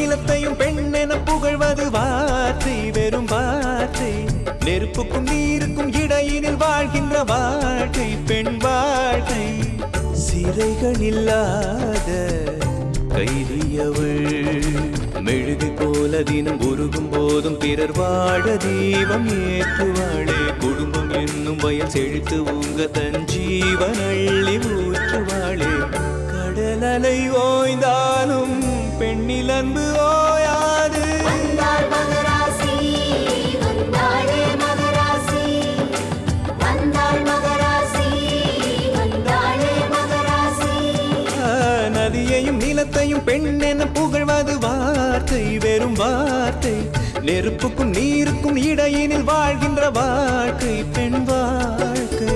நிலத்தையும் பெண்ணென புகழ்வது வார்த்தை வெறும் வார்த்தை நெருப்புக்கும் நீருக்கும் இடையினில் வாழ்கின்ற வாழ்க்கை பெண் வாழ்க்கை சிறைகள் இல்லாத கைதியவள் மெழுகு போல தினம் உருகும் போதும் பிறர் வாழ தீபம் ஏற்றுவாளே குடும்பம் என்னும் வயல் செழித்து ஊங்க தன் ஜீவன் அள்ளி ஊற்றுவாளே கடல் அலை ஓய்ந்தாலும் பெண்ணில் அன்பு ஓயாது வந்தாள் மகராசி வந்தாளே மகராசி வந்தாள் மகராசி வந்தாளே மகராசி ஆ, நதியையும் நிலத்தையும் பெண் என புகழ்வது வார்த்தை வெறும் வார்த்தை நெருப்புக்கும் நீருக்கும் இடையினில் வாழ்கின்ற வாழ்க்கை பெண் வாழ்க்கை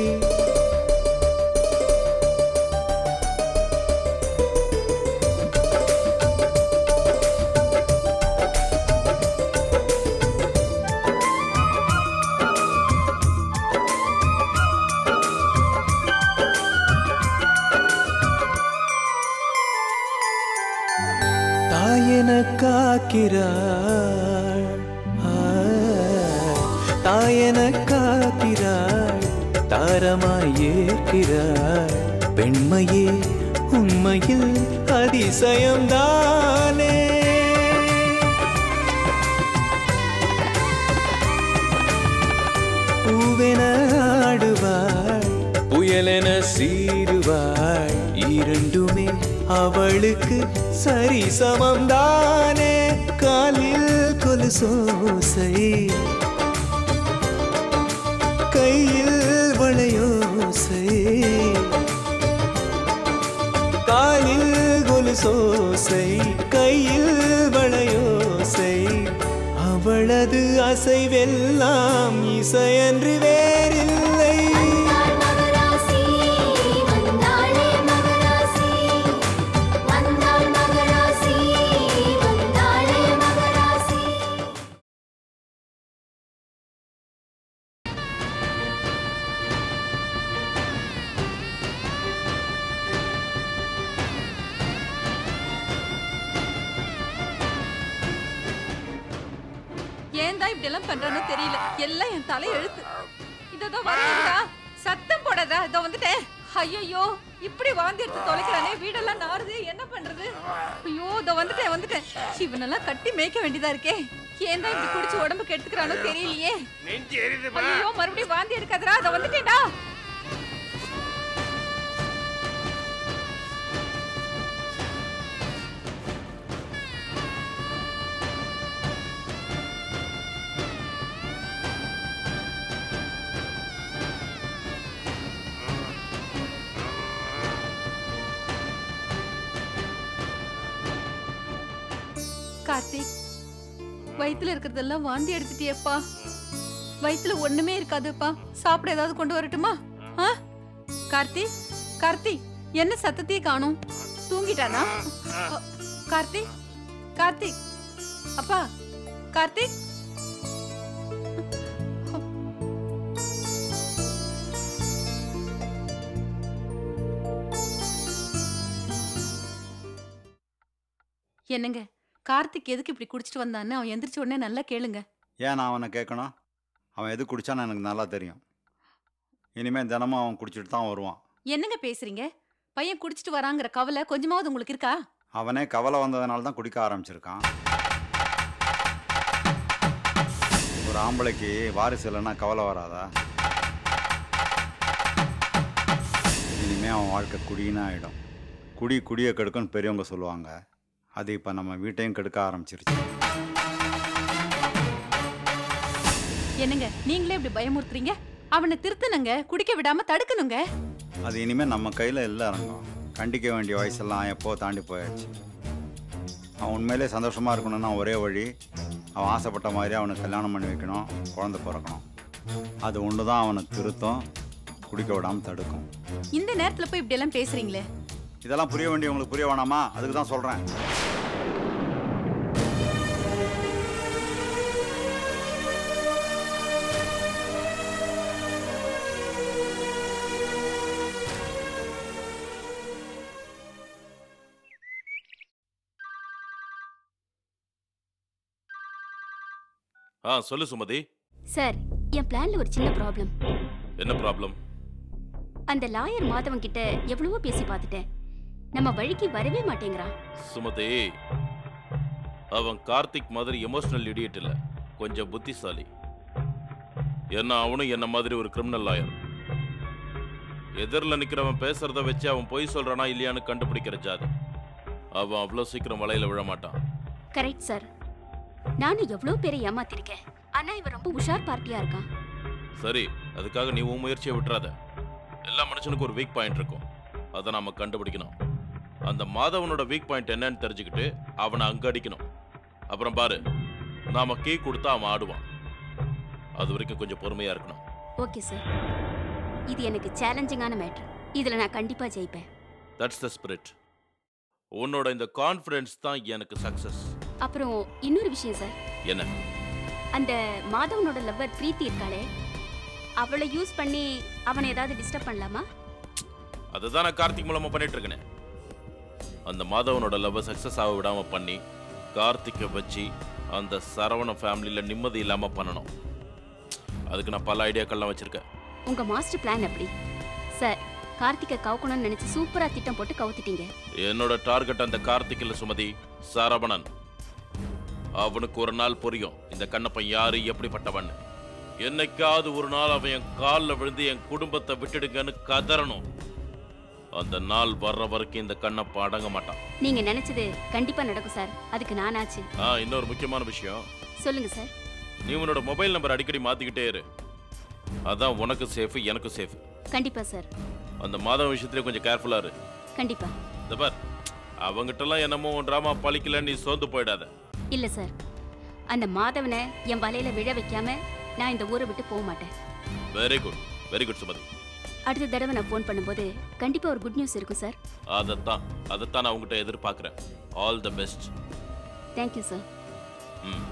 தாயென காக்கிறாள் ஆ, தாயென காக்கிறாள் தாரமாய் ஏற்கிறாள் பெண்மையே உண்மையில் அதிசயம்தானே பூவென ஆடுவாள் புயலென சீருவாள் இரண்டுமே அவளுக்கு சரி சமம்தானே காலில் கொலுசோசை கையில் வளையோசை காலில் கொலுசோசை கையில் வளையோசை அவளது அசைவெல்லாம் இசையன்று வேறில்லை வந்தாள் மகராசி வந்தாளே மகராசி வந்தாள் மகராசி வந்தாளே மகராசி ஏன் தான் இப்படி எல்லாம் பண்றானோ தெரியல எல்லாம் என் தலை எழுத்து இதோ வரீங்களா சத்தம் போடாதா இதோ வந்துட்டேன் ஐயோ இப்படி வாந்தி எடுத்து தொலைக்கிறானே வீடெல்லாம் நாறுது என்ன பண்றது ஐயோ இதோ வந்துட்டேன் வந்துட்டேன் இவனெல்லாம் கட்டி மேய்க்க வேண்டியதா இருக்கே ஏன் தான் இப்படி குடிச்சு உடம்பு கெடுத்துக்கிறானோ தெரியலையே நெஞ்சு எரியுதுமா ஐயோ மறுபடியும் வாந்தி எடுக்காதடா இதோ வந்துட்டேன்டா கார்த்திக் வயித்துல இருக்கிறதெல்லாம் வாந்தி எடுத்துட்டியேப்பா வயித்துல ஒண்ணுமே இருக்காதுப்பா சாப்பிட ஏதாவது கொண்டு வரட்டுமா ஆ கார்த்திக் கார்த்திக் என்ன சத்தத்தையே காணும் தூங்கிட்டானா அ, கார்த்திக் கார்த்திக் அப்பா கார்த்திக் என்னங்க கார்த்திக் எதுக்கு இப்படி குடிச்சிட்டு வந்தான்னு அவன் எந்திரிச்ச உடனே நல்லா கேளுங்க ஏன் நான் அவனை கேட்கணும் அவன் எது குடிச்சான்னு எனக்கு நல்லா தெரியும் இனிமேல் தினமும் அவன் குடிச்சிட்டு தான் வருவான் என்னங்க பேசுறீங்க பையன் குடிச்சிட்டு வராங்கிற கவலை கொஞ்சமாவது உங்களுக்கு இருக்கா அவனே கவலை வந்ததுனால தான் குடிக்க ஆரம்பிச்சிருக்கான் ஒரு ஆம்பளைக்கு வாரிசு இல்லைன்னா கவலை வராதா இனிமே அவன் வாழ்க்கை குடின்னு ஆகிடும் குடி குடியை கெடுக்கும்னு பெரியவங்க சொல்லுவாங்க அது இப்போ நம்ம வீட்டையும் கெடுக்க ஆரம்பிச்சிருச்சு என்னங்க நீங்களே இப்படி பயமுறுத்துறீங்க அவனை திருத்தணுங்க குடிக்க விடாம தடுக்கணுங்க அது இனிமேல் நம்ம கையில் இல்லை அரங்கம் கண்டிக்க வேண்டிய வயசெல்லாம் எப்போ தாண்டி போயாச்சு அவன் உண்மையிலே சந்தோஷமாக இருக்கணும்னா ஒரே வழி அவன் ஆசைப்பட்ட மாதிரி அவனுக்கு கல்யாணம் பண்ணி வைக்கணும் குழந்தை பிறக்கணும் அது ஒன்று தான் அவனை திருத்தம் குடிக்க விடாமல் தடுக்கும் இந்த நேரத்துல போய் இப்படி எல்லாம் பேசுறீங்களே இதெல்லாம் புரிய வேண்டியவங்களுக்கு புரிய வேணாமா அதுக்கு தான் சொல்கிறேன் ஆ சொல்லு சுமதி சார் என் பிளான்ல ஒரு சின்ன ப்ராப்ளம் என்ன ப்ராப்ளம் அந்த லாயர் மாதவன் கிட்ட எவ்வளவோ பேசி பார்த்துட்டேன் நம்ம வழிக்கு வரவே மாட்டேங்கிறான் சுமதி அவன் கார்த்திக் மாதிரி எமோஷனல் இடியட் இல்ல கொஞ்சம் புத்திசாலி என்ன அவனும் என்ன மாதிரி ஒரு கிரிமினல் லாயர் எதிரில் நிக்கிறவன் பேசுறத வச்சு அவன் பொய் சொல்றானா இல்லையான்னு கண்டுபிடிக்கிற ஜாதி அவன் அவ்வளோ சீக்கிரம் வலையில விழ மாட்டான் கரெக்ட் சார் நானும் எவ்வளோ பேரை ஏமாத்திருக்கேன் ஆனா இவன் ரொம்ப உஷார் பார்ட்டியா இருக்கான் சரி அதுக்காக நீ உன் முயற்சியை விட்டுறாத எல்லா மனுஷனுக்கும் ஒரு வீக் பாயிண்ட் இருக்கும் அதை நாம கண்டுபிடிக்கணும் அந்த மாதவனோட வீக் பாயிண்ட் என்னன்னு தெரிஞ்சுக்கிட்டு அவனை அங்க அடிக்கணும் அப்புறம் பாரு நாம கீ கொடுத்தா அவன் ஆடுவான் அது வரைக்கும் கொஞ்சம் பொறுமையா இருக்கணும் ஓகே சார் இது எனக்கு சேலஞ்சிங்கான மேட்ரு இதுல நான் கண்டிப்பா ஜெயிப்பேன் தட்ஸ் த ஸ்பிரிட் உன்னோட இந்த கான்ஃபிடன்ஸ் தான் எனக்கு சக்சஸ் அப்புறம் இன்னொரு விஷயம் சார் என்ன அந்த மாதவனோட லவ்வர் பிரீத்தி இருக்காளே அவளை யூஸ் பண்ணி அவனை ஏதாவது டிஸ்டர்ப் பண்ணலாமா அதுதான் நான் கார்த்திக் மூலமா பண்ணிட்டு இருக்கேனே அந்த மாதவனோட லவ் சக்சஸ் ஆக விடாம பண்ணி கார்த்திக்கை வச்சு அந்த சரவண ஃபேமிலியில நிம்மதி இல்லாம பண்ணணும் அதுக்கு நான் பல ஐடியாக்கள்லாம் வச்சிருக்கேன் உங்க மாஸ்டர் பிளான் அப்படி சார் கார்த்திகை கவுக்கணும்னு நினைச்சு சூப்பரா திட்டம் போட்டு கவுத்திட்டீங்க என்னோட டார்கெட் அந்த கார்த்திக்ல சுமதி சரவணன் அவனுக்கு ஒரு நாள் புரியும் இந்த கண்ணப்பன் யாரு எப்படிப்பட்டவன் என்னைக்காவது ஒரு நாள் அவன் என் காலில் விழுந்து என் குடும்பத்தை விட்டுடுங்கன்னு கதறணும் அந்த நாள் வர்ற வரைக்கும் இந்த கண்ணப்ப அடங்க மாட்டான் நீங்க நினைச்சது கண்டிப்பா நடக்கும் சார் அதுக்கு நானாச்சு ஆ இன்னொரு முக்கியமான விஷயம் சொல்லுங்க சார் நீ உன்னோட மொபைல் நம்பர் அடிக்கடி மாத்திக்கிட்டே இரு அதான் உனக்கு சேஃப் எனக்கு சேஃப் கண்டிப்பா சார் அந்த மாதம் விஷயத்துல கொஞ்சம் கேர்ஃபுல்லா இரு கண்டிப்பா இந்த பார் அவங்கிட்டலாம் என்னமோ ட்ராமா பழிக்கல நீ சோர்ந்து போயிடாத இல்ல சார் அந்த மாதவனை என் வலையில விழ வைக்காம நான் இந்த ஊரை விட்டு போக மாட்டேன் very good very good Sumathi அடுத்த தடவை நான் ஃபோன் பண்ணும்போது கண்டிப்பா ஒரு குட் நியூஸ் இருக்கும் சார் அதைத்தான் அதைத்தான் நான் உங்ககிட்ட எதிர்பார்க்குறேன் all the best thank you sir ம்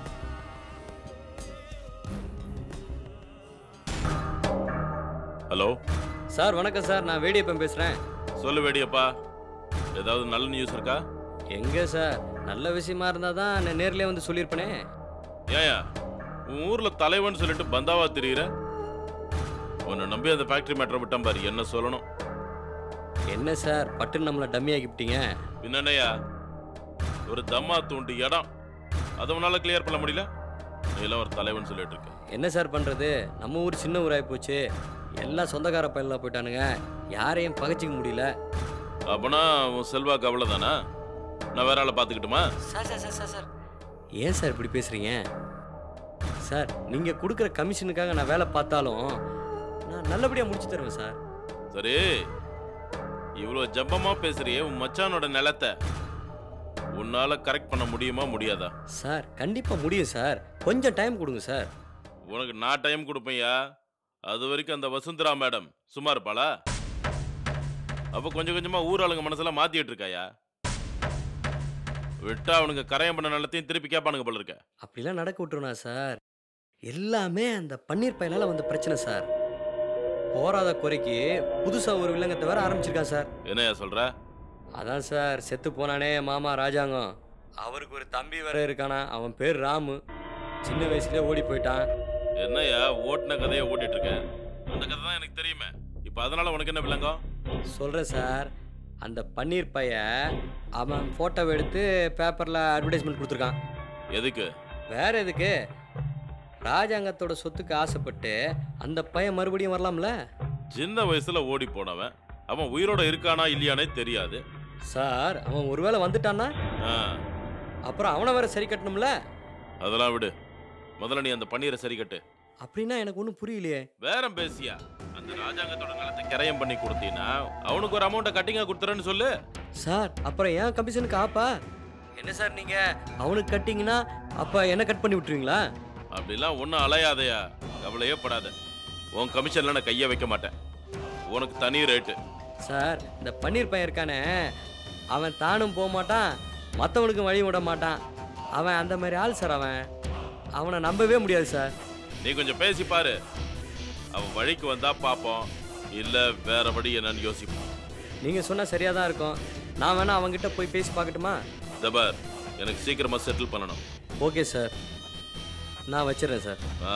ஹலோ சார் வணக்கம் சார் நான் வேடியப்பன் பேசுகிறேன் சொல்லு வேடியப்பா ஏதாவது நல்ல நியூஸ் இருக்கா எங்கே சார் நல்ல விஷயமா இருந்தால் தான் நான் நேர்லயே வந்து சொல்லியிருப்பேனே ஏயா உன் ஊர்ல தலைவன் சொல்லிட்டு பந்தாவா தெரியுற உன்னை நம்பி அந்த ஃபேக்டரி மேட்டரை விட்டான் பாரு என்ன சொல்லணும் என்ன சார் பட்டுன்னு நம்மளை டம்மி ஆக்கிவிட்டீங்க என்னண்ணையா ஒரு தம்மா தூண்டு இடம் அதை உன்னால கிளியர் பண்ண முடியல நீ எல்லாம் ஒரு தலைவன் சொல்லிட்டு இருக்க என்ன சார் பண்ணுறது நம்ம ஊர் சின்ன ஊராகி போச்சு எல்லாம் சொந்தக்கார பயிலாம் போயிட்டானுங்க யாரையும் பகைச்சிக்க முடியல அப்பனா உன் செல்வாக்கு அவ்வளோதானா நான் வேற ஆளை பார்த்துக்கிட்டுமா sir sir sir sir sir ஏன் சார் இப்படி பேசுகிறீங்க சார் நீங்கள் கொடுக்குற கமிஷனுக்காக நான் வேலை பார்த்தாலும் நான் நல்லபடியாக முடிச்சு தருவேன் சார் சரி இவ்வளோ ஜம்பமா பேசுறியே உன் மச்சானோட நிலத்தை உன்னால கரெக்ட் பண்ண முடியுமா முடியாதா சார் கண்டிப்பாக முடியும் சார் கொஞ்சம் டைம் கொடுங்க சார் உனக்கு நான் டைம் கொடுப்பேன்யா அது வரைக்கும் அந்த வசுந்தரா மேடம் சும்மா இருப்பாளா அப்போ கொஞ்சம் கொஞ்சமா ஊராளுங்க மனசெல்லாம் மாத்திட்டு இருக்காயா விட்டா அவனுங்க கரையம் பண்ண நிலத்தையும் திருப்பி கேட்பானுங்க போல இருக்க அப்படிலாம் நடக்க விட்டுருனா சார் எல்லாமே அந்த பன்னீர் பயலால வந்த பிரச்சனை சார் போராத குறைக்கு புதுசா ஒரு வில்லங்கத்தை வேற ஆரம்பிச்சிருக்கான் சார் என்னய்யா சொல்ற அதான் சார் செத்து போனானே மாமா ராஜாங்கம் அவருக்கு ஒரு தம்பி வேற இருக்கானா அவன் பேர் ராமு சின்ன வயசுலயே ஓடி போயிட்டான் என்னய்யா ஓட்டின கதையை ஓட்டிட்டு இருக்க அந்த கதை தான் எனக்கு தெரியுமே இப்போ அதனால உனக்கு என்ன விளங்கம் சொல்றேன் சார் அந்த பன்னீர் பைய அவன் போட்டோவை எடுத்து பேப்பர்ல அட்வர்டைஸ்மெண்ட் கொடுத்துருக்கான் எதுக்கு வேற எதுக்கு ராஜாங்கத்தோட சொத்துக்கு ஆசைப்பட்டு அந்த பையன் மறுபடியும் வரலாம்ல சின்ன வயசுல ஓடி போனவன் அவன் உயிரோட இருக்கானா இல்லையானே தெரியாது சார் அவன் ஒருவேளை வந்துட்டான்னா ஆ, அப்புறம் அவனை வேற சரி கட்டணும்ல அதெல்லாம் விடு முதல்ல நீ அந்த பன்னீரை சரி கட்டு அப்படின்னா எனக்கு ஒன்றும் புரியலையே வேறம் பேசியா அந்த ராஜாங்கத்தோட நிலத்தை கிரயம் பண்ணி கொடுத்தீங்கன்னா அவனுக்கு ஒரு அமௌண்ட்டை கட்டிங்கா கொடுத்துறேன்னு சொல்லு சார் அப்புறம் ஏன் கமிஷனுக்கு ஆப்பா என்ன சார் நீங்க அவனுக்கு கட்டிங்கன்னா அப்ப என்ன கட் பண்ணி விட்டுருவீங்களா அப்படிலாம் ஒன்றும் அலையாதையா கவலையே படாத உன் கமிஷன்ல நான் கையை வைக்க மாட்டேன் உனக்கு தனி ரேட்டு சார் இந்த பன்னீர் பையன் இருக்கானே அவன் தானும் போக மாட்டான் மற்றவனுக்கும் வழி விட மாட்டான் அவன் அந்த மாதிரி ஆள் சார் அவன் அவனை நம்பவே முடியாது சார் நீ கொஞ்சம் பேசி பாரு அவன் வழிக்கு வந்தா பார்ப்போம் இல்ல வேற வழி என்னன்னு யோசிப்போம் நீங்கள் சொன்னால் சரியாக தான் இருக்கும் நான் வேணா அவன்கிட்ட போய் பேசி பார்க்கட்டுமா தபார் எனக்கு சீக்கிரமா செட்டில் பண்ணணும் ஓகே சார் நான் வச்சிடுறேன் சார் ஆ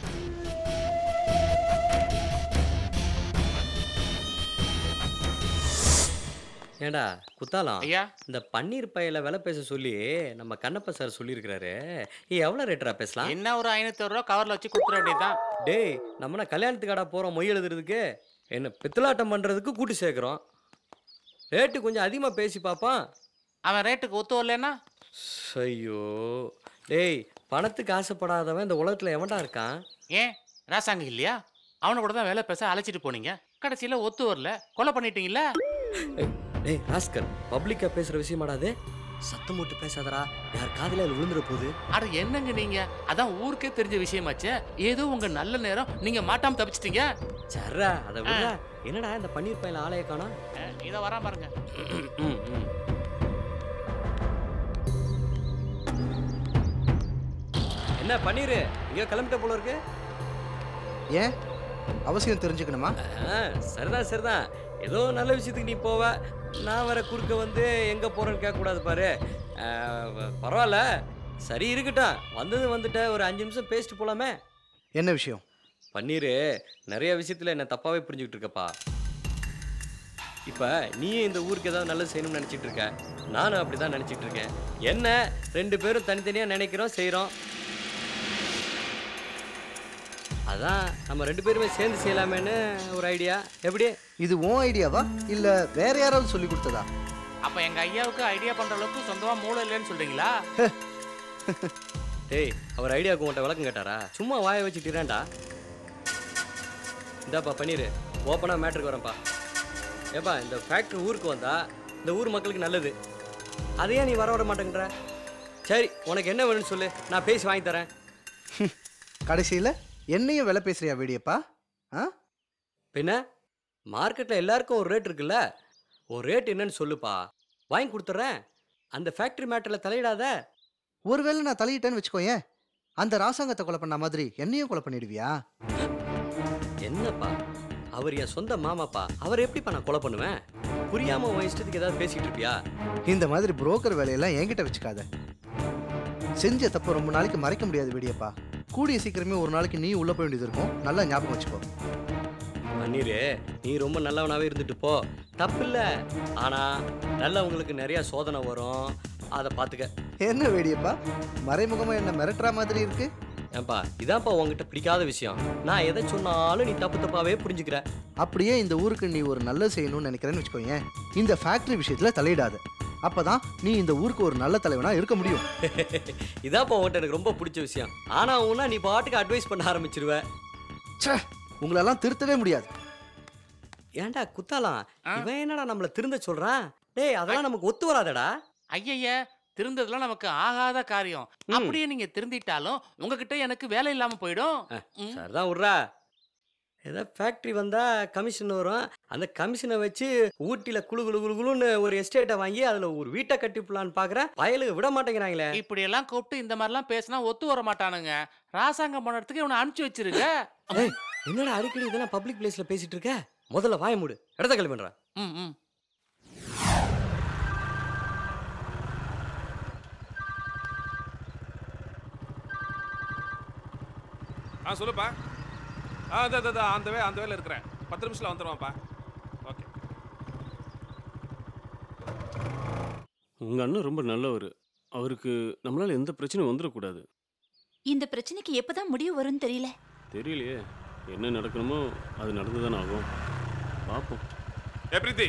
ஏண்டா குத்தாலாம் ஐயா இந்த பன்னீர் பையில விலை பேச சொல்லி நம்ம கண்ணப்ப சார் சொல்லியிருக்கிறாரு நீ எவ்வளோ ரேட்டரா பேசலாம் என்ன ஒரு ஐநூத்தி ரூபா கவர்ல வச்சு கொடுத்துட வேண்டியதுதான் டேய் நம்ம என்ன கல்யாணத்துக்காடா போகிறோம் மொய் எழுதுறதுக்கு என்ன பித்தலாட்டம் பண்ணுறதுக்கு கூட்டி சேர்க்குறோம் ரேட்டு கொஞ்சம் அதிகமாக பேசி பார்ப்பான் அவன் ரேட்டுக்கு ஒத்து வரலன்னா ஐயோ டேய் பணத்துக்கு ஆசைப்படாதவன் இந்த உலகத்தில் எவன்டா இருக்கான் ஏன் ராசாங்க இல்லையா அவனை கூட தான் வேலை பேச அழைச்சிட்டு போனீங்க கடைசியில ஒத்து வரல கொலை பண்ணிட்டீங்கல்ல ஏய், டேய் ராஸ்கர் பப்ளிக்காக பேசுகிற விஷயமாடா அது சத்தம் போட்டு பேசாதடா யார் காதில் அது விழுந்துற போகுது அட என்னங்க நீங்க அதான் ஊருக்கே தெரிஞ்ச விஷயமாச்சே ஏதோ உங்க நல்ல நேரம் நீங்க மாட்டாம தப்பிச்சிட்டீங்க சர்ரா அதை விடுறா என்னடா இந்த பன்னீர் பையில ஆளைய காணோம் அஹ், இதை வரா பாருங்க ம், ம். என்ன பன்னீர் இங்கே கிளம்பிட்ட போல இருக்கு ஏன் அவசியம் தெரிஞ்சுக்கணுமா ஆ, சரிதான் சரிதான் ஏதோ நல்ல விஷயத்துக்கு நீ போவ நான் வர குறுக்க வந்து எங்கே போகிறேன்னு கேட்கக்கூடாது பாரு ஆ, வ- பரவாயில்ல சரி இருக்கட்டும் வந்தது வந்துட்ட ஒரு அஞ்சு நிமிஷம் பேசிட்டு போகலாமே என்ன விஷயம் பன்னீர் நிறைய விஷயத்தில் என்ன தப்பாகவே புரிஞ்சுக்கிட்டு இருக்கப்பா இப்போ நீயும் இந்த ஊருக்கு ஏதாவது நல்லது செய்யணும்னு நினச்சிட்டு இருக்க நானும் அப்படி தான் நினச்சிட்டு இருக்கேன் என்ன ரெண்டு பேரும் தனித்தனியாக நினைக்கிறோம் செய்கிறோம் அதான் நம்ம ரெண்டு பேருமே சேர்ந்து செய்யலாமேன்னு ஒரு ஐடியா எப்படி இது உன் ஐடியாவா இல்ல வேற யாராவது சொல்லி கொடுத்ததா அப்ப எங்க ஐயாவுக்கு ஐடியா பண்ற அளவுக்கு சொந்தமா மூளை இல்லைன்னு சொல்றீங்களா டேய் அவர் ஐடியாவுக்கு உன்கிட்ட விளக்கம் கேட்டாரா சும்மா வாயை வச்சுட்டுறேன்டா இந்தாப்பா பன்னீர் ஓப்பனாக மேட்ருக்கு வரேன்ப்பா ஏப்பா இந்த ஃபேக்ட்ரி ஊருக்கு வந்தா இந்த ஊர் மக்களுக்கு நல்லது அதையே நீ வர விட மாட்டேங்கிற சரி உனக்கு என்ன வேணும்னு சொல்லு நான் பேசி வாங்கி தரேன் கடைசியில என்னையும் விலை பேசுறியா வேடியப்பா ஆ பின்ன மார்க்கெட்டில் எல்லாருக்கும் ஒரு ரேட் இருக்குல்ல ஒரு ரேட் என்னன்னு சொல்லுப்பா வாங்கி கொடுத்துட்றேன் அந்த ஃபேக்ட்ரி மேட்டரில் தலையிடாத ஒருவேளை நான் தலையிட்டேன்னு வச்சுக்கோயேன் அந்த ராசாங்கத்தை கொலை பண்ண மாதிரி என்னையும் கொலை பண்ணிடுவியா என்னப்பா அவர் என் சொந்த மாமாப்பா அவர் எப்படிப்பா நான் கொலை பண்ணுவேன் புரியாம உன் இஷ்டத்துக்கு ஏதாவது பேசிட்டு இருப்பியா இந்த மாதிரி புரோக்கர் வேலையெல்லாம் என்கிட்ட வச்சுக்காத செஞ்ச தப்பு ரொம்ப நாளைக்கு மறைக்க முடியாது வேடியப்பா கூடிய சீக்கிரமே ஒரு நாளைக்கு நீ உள்ள போக வேண்டியது இருக்கும் நல்லா ஞாபகம் வச்சுக்கோ பன்னீரு நீ ரொம்ப நல்லவனாவே இருந்துட்டு போ தப்பில்ல ஆனா நல்லவங்களுக்கு நிறைய சோதனை வரும் அதை பார்த்துக்க என்ன வேடியப்பா மறைமுகமா என்ன மிரட்டுற மாதிரி இருக்கு ஏன்பா இதான்ப்பா உன்கிட்ட பிடிக்காத விஷயம் நான் எதை சொன்னாலும் நீ தப்பு தப்பாவே புரிஞ்சுக்கிற அப்படியே இந்த ஊருக்கு நீ ஒரு நல்லது செய்யணும்னு நினைக்கிறேன்னு வச்சுக்கோயேன் இந்த ஃபேக்டரி விஷயத்துல தலையிடாத அப்பதான் நீ இந்த ஊருக்கு ஒரு நல்ல தலைவனா இருக்க முடியும் இதான்ப்பா உன்கிட்ட எனக்கு ரொம்ப பிடிச்ச விஷயம் ஆனா உன்னா நீ பாட்டுக்கு அட்வைஸ் பண்ண ஆரம்பிச்சிருவ ச்சே உங்களெல்லாம் திருத்தவே முடியாது ஏன்டா குத்தாலாம் ஆ? இவன் என்னடா நம்மள திருந்த சொல்றான் டேய் அதெல்லாம் நமக்கு ஒத்து வராதடா ஐயய்ய திருந்ததெல்லாம் நமக்கு ஆகாத காரியம் ம். அப்படியே நீங்க திருந்திட்டாலும் உங்ககிட்ட எனக்கு வேலை இல்லாம போயிடும் ம். சரிதான் விட்றா ஏதோ ஃபேக்ட்ரி வந்தா கமிஷன் வரும் அந்த கமிஷனை வச்சு ஊட்டியில குளு குளு குளு குளுன்னு ஒரு எஸ்டேட்டை வாங்கி அதுல ஒரு வீட்டை கட்டிப்பலான்னு பாக்குறேன் பயலுக்கு விட மாட்டேங்கிறாங்களே இப்படி எல்லாம் கூப்பிட்டு இந்த மாதிரிலாம் பேசினா ஒத்து வர மாட்டானுங்க ராசாங்கம் பண்ணுறதுக்கு இவனை அனுப்பிச்சு வச்சிருக்க ஏய், என்னடா அடிக்கடி இதெல்லாம் பப்ளிக் பிளேஸ்ல பேசிட்டு இருக்க முதல்ல வாய மூடு இடத்த கிளம்பிடுற ம் ம் ஆ சொல்லுப்பா ஆ அதான் அதான், அதான் அந்த வே அந்த வேலை இருக்கிறேன் பத்து நிமிஷத்தில் வந்துடுவான்ப்பா ஓகே உங்க அண்ணன் ரொம்ப நல்லவர் அவருக்கு நம்மளால எந்த பிரச்சனையும் வந்துடக்கூடாது இந்த பிரச்சனைக்கு எப்பதான் முடிவு வரும்னு தெரியல தெரியலையே என்ன நடக்கணுமோ அது நடந்துதானே ஆகும் பார்ப்போம் ஏ பிரீத்தி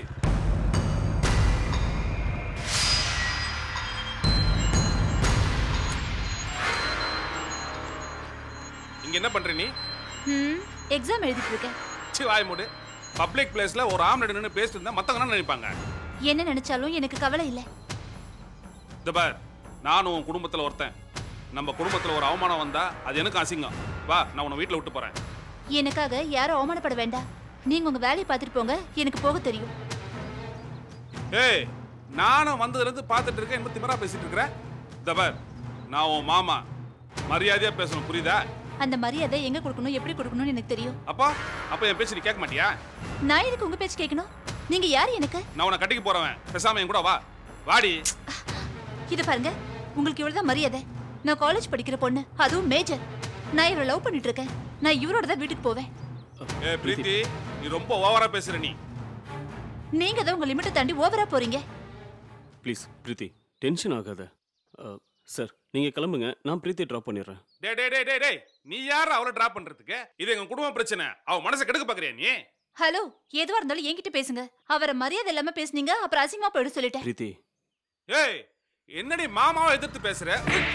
இங்க என்ன பண்ற நீ ம் எக்ஸாம் எழுதிட்டு இருக்கேன் சி வாய் மூடு பப்ளிக் பிளேஸ்ல ஒரு ஆம்லெட் நின்று பேசிட்டு இருந்தா மத்தவங்க என்ன நினைப்பாங்க என்ன நினைச்சாலும் எனக்கு கவலை இல்லை இந்த பார் நானும் உன் குடும்பத்துல ஒருத்தன் நம்ம குடும்பத்துல ஒரு அவமானம் வந்தா அது எனக்கு அசிங்கம் வா நான் உன்னை வீட்டுல விட்டு போறேன் எனக்காக யாரும் அவமானப்பட வேண்டாம் நீங்க உங்க வேலையை பார்த்துட்டு போங்க எனக்கு போக தெரியும் ஏய் நானும் வந்ததுல இருந்து பார்த்துட்டு இருக்கேன் என்ன திமிரா பேசிட்டு இருக்கிற இந்த பார் நான் உன் மாமா மரியாதையா பேசணும் புரியுதா அந்த மரியாதை எங்க கொடுக்கணும் எப்படி கொடுக்கணும்னு எனக்கு தெரியும் அப்பா அப்ப என் பேச்சு நீ கேட்க மாட்டியா நான் எதுக்கு உங்க பேச்சு கேட்கணும் நீங்க யார் எனக்கு நான் உன்னை கட்டிக்கு போறவன் பேசாம என் கூட வா வாடி இது பாருங்க உங்களுக்கு இவ்வளவுதான் மரியாதை நான் காலேஜ் படிக்கிற பொண்ணு அதுவும் மேஜர் நான் இவரை லவ் பண்ணிட்டு இருக்கேன் நான் இவரோட தான் வீட்டுக்கு போவேன் ஏ பிரீத்தி நீ ரொம்ப ஓவரா பேசுற நீ நீங்க தான் உங்க லிமிட்டை தாண்டி ஓவரா போறீங்க ப்ளீஸ் பிரீத்தி டென்ஷன் ஆகாத சார் நீங்கள் கிளம்புங்க நான் பிரீத்தியை ட்ராப் பண்ணிடுறேன் டே டே டே டே டேய் நீ யார் அவளை டிராப் பண்றதுக்கு இது எங்க குடும்ப பிரச்சனை அவ மனசை கெடுக்க பாக்குறியா நீ ஹலோ எதுவா இருந்தாலும் என்கிட்ட பேசுங்க அவரை மரியாதை இல்லாம பேசுனீங்க அப்புறம் அசிங்கமா போயிட சொல்லிட்டேன் பிரீத்தி ஏய் என்னடி மாமாவை எதிர்த்து பேசுற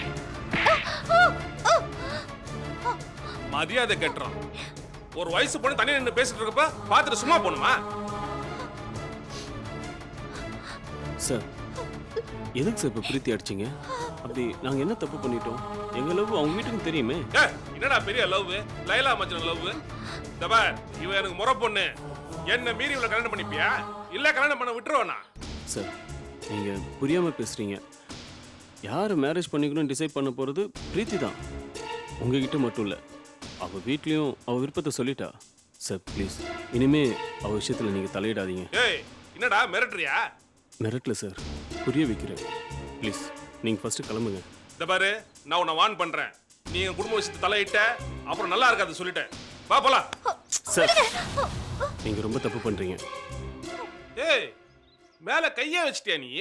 மரியாதை கட்டுறோம் ஒரு வயசு பொண்ணு தனியா நின்று பேசிட்டு இருக்கப்ப பார்த்துட்டு சும்மா போணுமா சார் எதுக்கு சார் இப்போ பிரீத்தி அடிச்சிங்க அப்படி நாங்கள் என்ன தப்பு பண்ணிட்டோம் எங்கள் லவ் அவங்க வீட்டுக்கு தெரியுமே ஏ என்னடா பெரிய லவ் லைலா மச்சன லவ் தபா இவ எனக்கு முறை பொண்ணு என்ன மீறி இவளை கல்யாணம் பண்ணிப்பியா இல்ல கல்யாணம் பண்ண விட்டுருவானா சார் நீங்கள் புரியாமல் பேசுகிறீங்க யார் மேரேஜ் பண்ணிக்கணும்னு டிசைட் பண்ண போகிறது பிரீத்தி தான் உங்ககிட்ட மட்டும் இல்லை அவள் வீட்லேயும் அவள் விருப்பத்தை சொல்லிட்டா சார் ப்ளீஸ் இனிமே அவள் விஷயத்தில் நீங்கள் தலையிடாதீங்க ஏய் என்னடா மிரட்டுறியா மிரட்டல சார் புரிய வைக்கிறேன் ப்ளீஸ் நீங்கள் ஃபஸ்ட்டு கிளம்புங்க இந்த பாரு நான் உன்னை வான் பண்றேன் நீ என் குடும்ப விஷயத்தை தலையிட்ட அப்புறம் நல்லா இருக்காது சொல்லிட்டேன் வா போலாம் சார் நீங்கள் ரொம்ப தப்பு பண்ணுறீங்க ஏய் மேல கையே வச்சிட்டியா நீ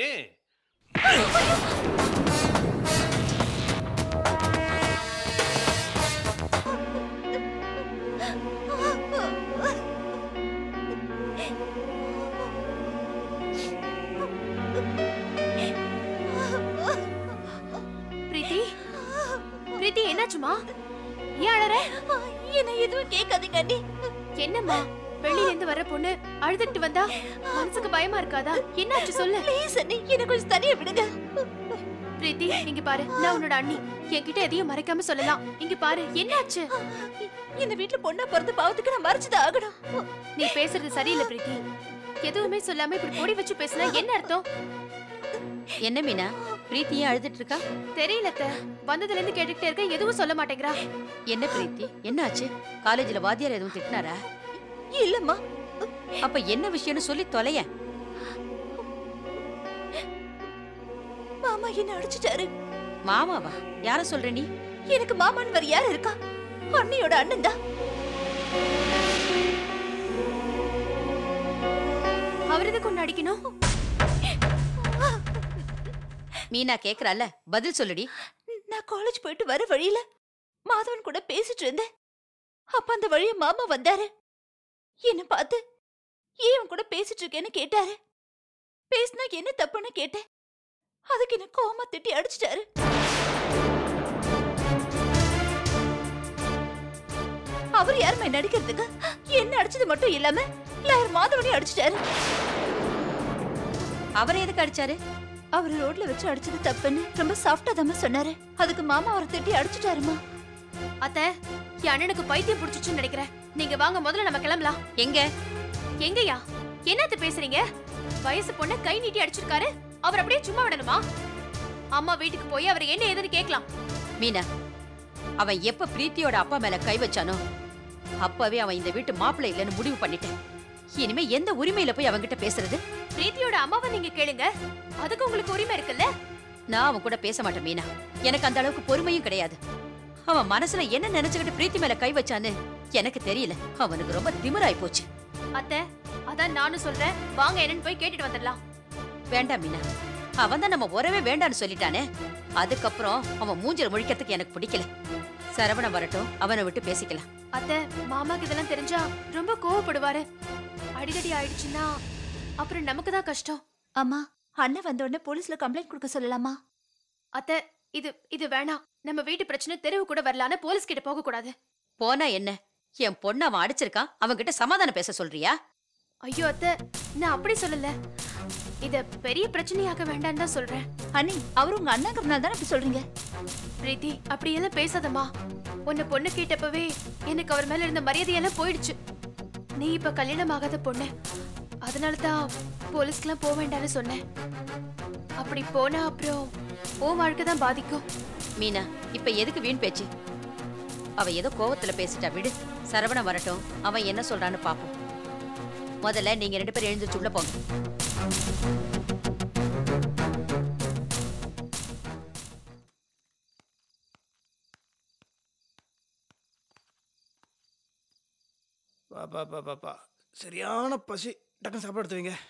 பிரீத்தி பிரீத்தி என்னாச்சுமா ஏன் அழற என்ன எதுவும் கேட்காதீங்க அண்ணி என்னம்மா வெளியில இருந்து வர பொண்ணு அழுதுட்டு வந்தா மனசுக்கு பயமா இருக்காதா என்னாச்சு சொல்லு ப்ளீஸ் அண்ணி என்ன கொஞ்சம் தனியா விடுங்க பிரீத்தி இங்க பாரு நான் உன்னோட அண்ணி என்கிட்ட எதையும் மறைக்காம சொல்லலாம் இங்க பாரு என்னாச்சு இந்த வீட்டுல பொண்ணா பிறந்து பாவத்துக்கு நான் மறைச்சுதான் ஆகணும் நீ பேசுறது சரியில்லை பிரீத்தி எதுவுமே சொல்லாம இப்படி பொடி வச்சு பேசினா என்ன அர்த்தம் என்ன மீனா பிரீத்தி ஏன் அழுதுட்டு இருக்கா தெரியல அத்தை. வந்ததுல இருந்து கேட்டுக்கிட்டே இருக்க எதுவும் சொல்ல மாட்டேங்கிறா என்ன பிரீத்தி என்னாச்சு காலேஜ்ல வாத்தியார் எதுவும் திட்டினாரா இல்லம்மா அப்ப என்ன விஷயம்னு சொல்லி தொலைய மாமா என்ன அடிச்சிட்டாரு மாமாவா யார சொல்ற நீ எனக்கு மாமான் வேற யார் இருக்கா அண்ணியோட அண்ணன் தான் அவர் எதுக்கு ஒன்னு அடிக்கணும் மீனா கேக்குறால பதில் சொல்லுடி நான் காலேஜ் போயிட்டு வர வழியில மாதவன் கூட பேசிட்டு இருந்தேன் அப்ப அந்த வழிய மாமா வந்தாரு என்ன பார்த்து ஏன் இவன் கூட பேசிட்டு இருக்கேன்னு கேட்டாரு பேசினா என்ன தப்புன்னு கேட்டேன் அதுக்கு என்ன கோமா திட்டி அடிச்சிட்டாரு அவர் யாருமே நடிக்கிறதுக்கு என்ன அடிச்சது மட்டும் இல்லாம லாயர் மாதவனையும் அடிச்சிட்டாரு அவரை எதுக்கு அடிச்சாரு அவர் ரோட்ல வச்சு அடிச்சது தப்புன்னு ரொம்ப சாஃப்டா தான் சொன்னாரு அதுக்கு மாமா அவரை திட்டி அடிச்சிட்டாருமா அத்தை என் அண்ணனுக்கு பைத்தியம் பிடிச்சிச்சுன்னு நினைக்கிறேன் நீங்க வாங்க முதல்ல நம்ம கிளம்பலாம் எங்க எங்கயா என்னத்த பேசுறீங்க வயசு பொண்ண கை நீட்டி அடிச்சிருக்காரு அவர் அப்படியே சும்மா விடணுமா அம்மா வீட்டுக்கு போய் அவர் என்ன ஏதுன்னு கேட்கலாம் மீனா அவன் எப்ப பிரீத்தியோட அப்பா மேல கை வச்சானோ அப்பவே அவன் இந்த வீட்டு மாப்பிள்ளை இல்லைன்னு முடிவு பண்ணிட்டேன் இனிமே எந்த உரிமையில போய் அவன்கிட்ட பேசுறது பிரீத்தியோட அம்மாவை நீங்க கேளுங்க அதுக்கு உங்களுக்கு உரிமை இருக்குல்ல நான் அவன் கூட பேச மாட்டேன் மீனா எனக்கு அந்த அளவுக்கு பொறுமையும் கிடையாது அவன் மனசுல என்ன நினைச்சுக்கிட்டு பிரீத்தி மேல கை வச்சான்னு எனக்கு தெரியல அவனுக்கு ரொம்ப திமிராய் போச்சு அத்தை அதான் நானும் சொல்றேன் வாங்க என்னன்னு போய் கேட்டுட்டு வந்துடலாம் வேண்டாம் மீனா அவன் தான் நம்ம உறவே வேண்டான்னு சொல்லிட்டானே அதுக்கப்புறம் அவன் மூஞ்சில முழிக்கிறதுக்கு எனக்கு பிடிக்கல சரவணன் வரட்டும் அவனை விட்டு பேசிக்கலாம் அத்தை மாமாக்கு இதெல்லாம் தெரிஞ்சா ரொம்ப கோவப்படுவாரு அடிதடி ஆயிடுச்சுன்னா அப்புறம் நமக்கு தான் கஷ்டம் அம்மா அண்ணன் வந்த உடனே போலீஸ்ல கம்ப்ளைண்ட் கொடுக்க சொல்லலாமா அத்தை இது இது வேணாம் நம்ம வீட்டு பிரச்சனை தெருவு கூட வரலான்னு போலீஸ் கிட்ட போக கூடாது போனா என்ன என் பொண்ணு அவன் அடிச்சிருக்கான் அவன்கிட்ட சமாதானம் பேச சொல்றியா ஐயோ அத்தை நான் அப்படி சொல்லல இத பெரிய பிரச்சனையாக வேண்டாம்னு தான் சொல்றேன் அண்ணி அவர் உங்க அண்ணங்கிறதுனால தானே அப்படி சொல்றீங்க பிரீத்தி அப்படியெல்லாம் பேசாதம்மா உன்னை பொண்ணு கேட்டப்பவே எனக்கு அவர் மேல இருந்த மரியாதையெல்லாம் போயிடுச்சு நீ இப்ப கல்யாணம் ஆகாத பொண்ணு அதனால தான் போலீஸ்க்குலாம் போக வேண்டாம்னு சொன்னேன் அப்படி போனா அப்புறம் உன் வாழ்க்கை தான் பாதிக்கும் மீனா இப்ப எதுக்கு வீண் பேச்சு அவ ஏதோ கோவத்துல பேசிட்டா விடு சரவணன் வரட்டும் அவன் என்ன சொல்றான்னு பாப்போம் முதல்ல நீங்க ரெண்டு பேரும் எழுந்திருச்சு உள்ள போங்க பாப்பா பாப்பா பாப்பா சரியான பசி டக்குன்னு சாப்பாடு எடுத்து வைங்க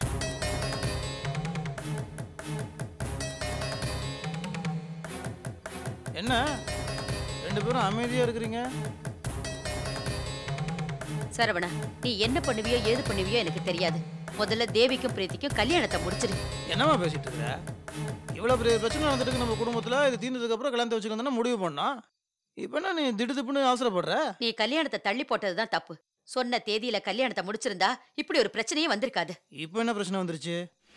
என்ன ரெண்டு பேரும் அமைதியா இருக்கிறீங்க சரவணா நீ என்ன பண்ணுவியோ ஏது பண்ணுவியோ எனக்கு தெரியாது முதல்ல தேவிக்கும் பிரீத்திக்கும் கல்யாணத்தை முடிச்சிரு என்னம்மா பேசிட்டு இருக்கிற இவ்வளோ பெரிய பிரச்சனை நடந்துட்டு நம்ம குடும்பத்தில் இது தீர்ந்ததுக்கு அப்புறம் கல்யாணத்தை வச்சுக்கணும் முடிவு பண்ணோம் இப்போ என்ன நீ திடுதிப்புன்னு அவசரப்படுற நீ கல்யாணத்தை தள்ளி போட்டதுதான் தப்பு சொன்ன தேதியில கல்யாணத்தை முடிச்சிருந்தா இப்படி ஒரு பிரச்சனையே வந்திருக்காது இப்போ என்ன பிரச்சனை வந்துருச்சு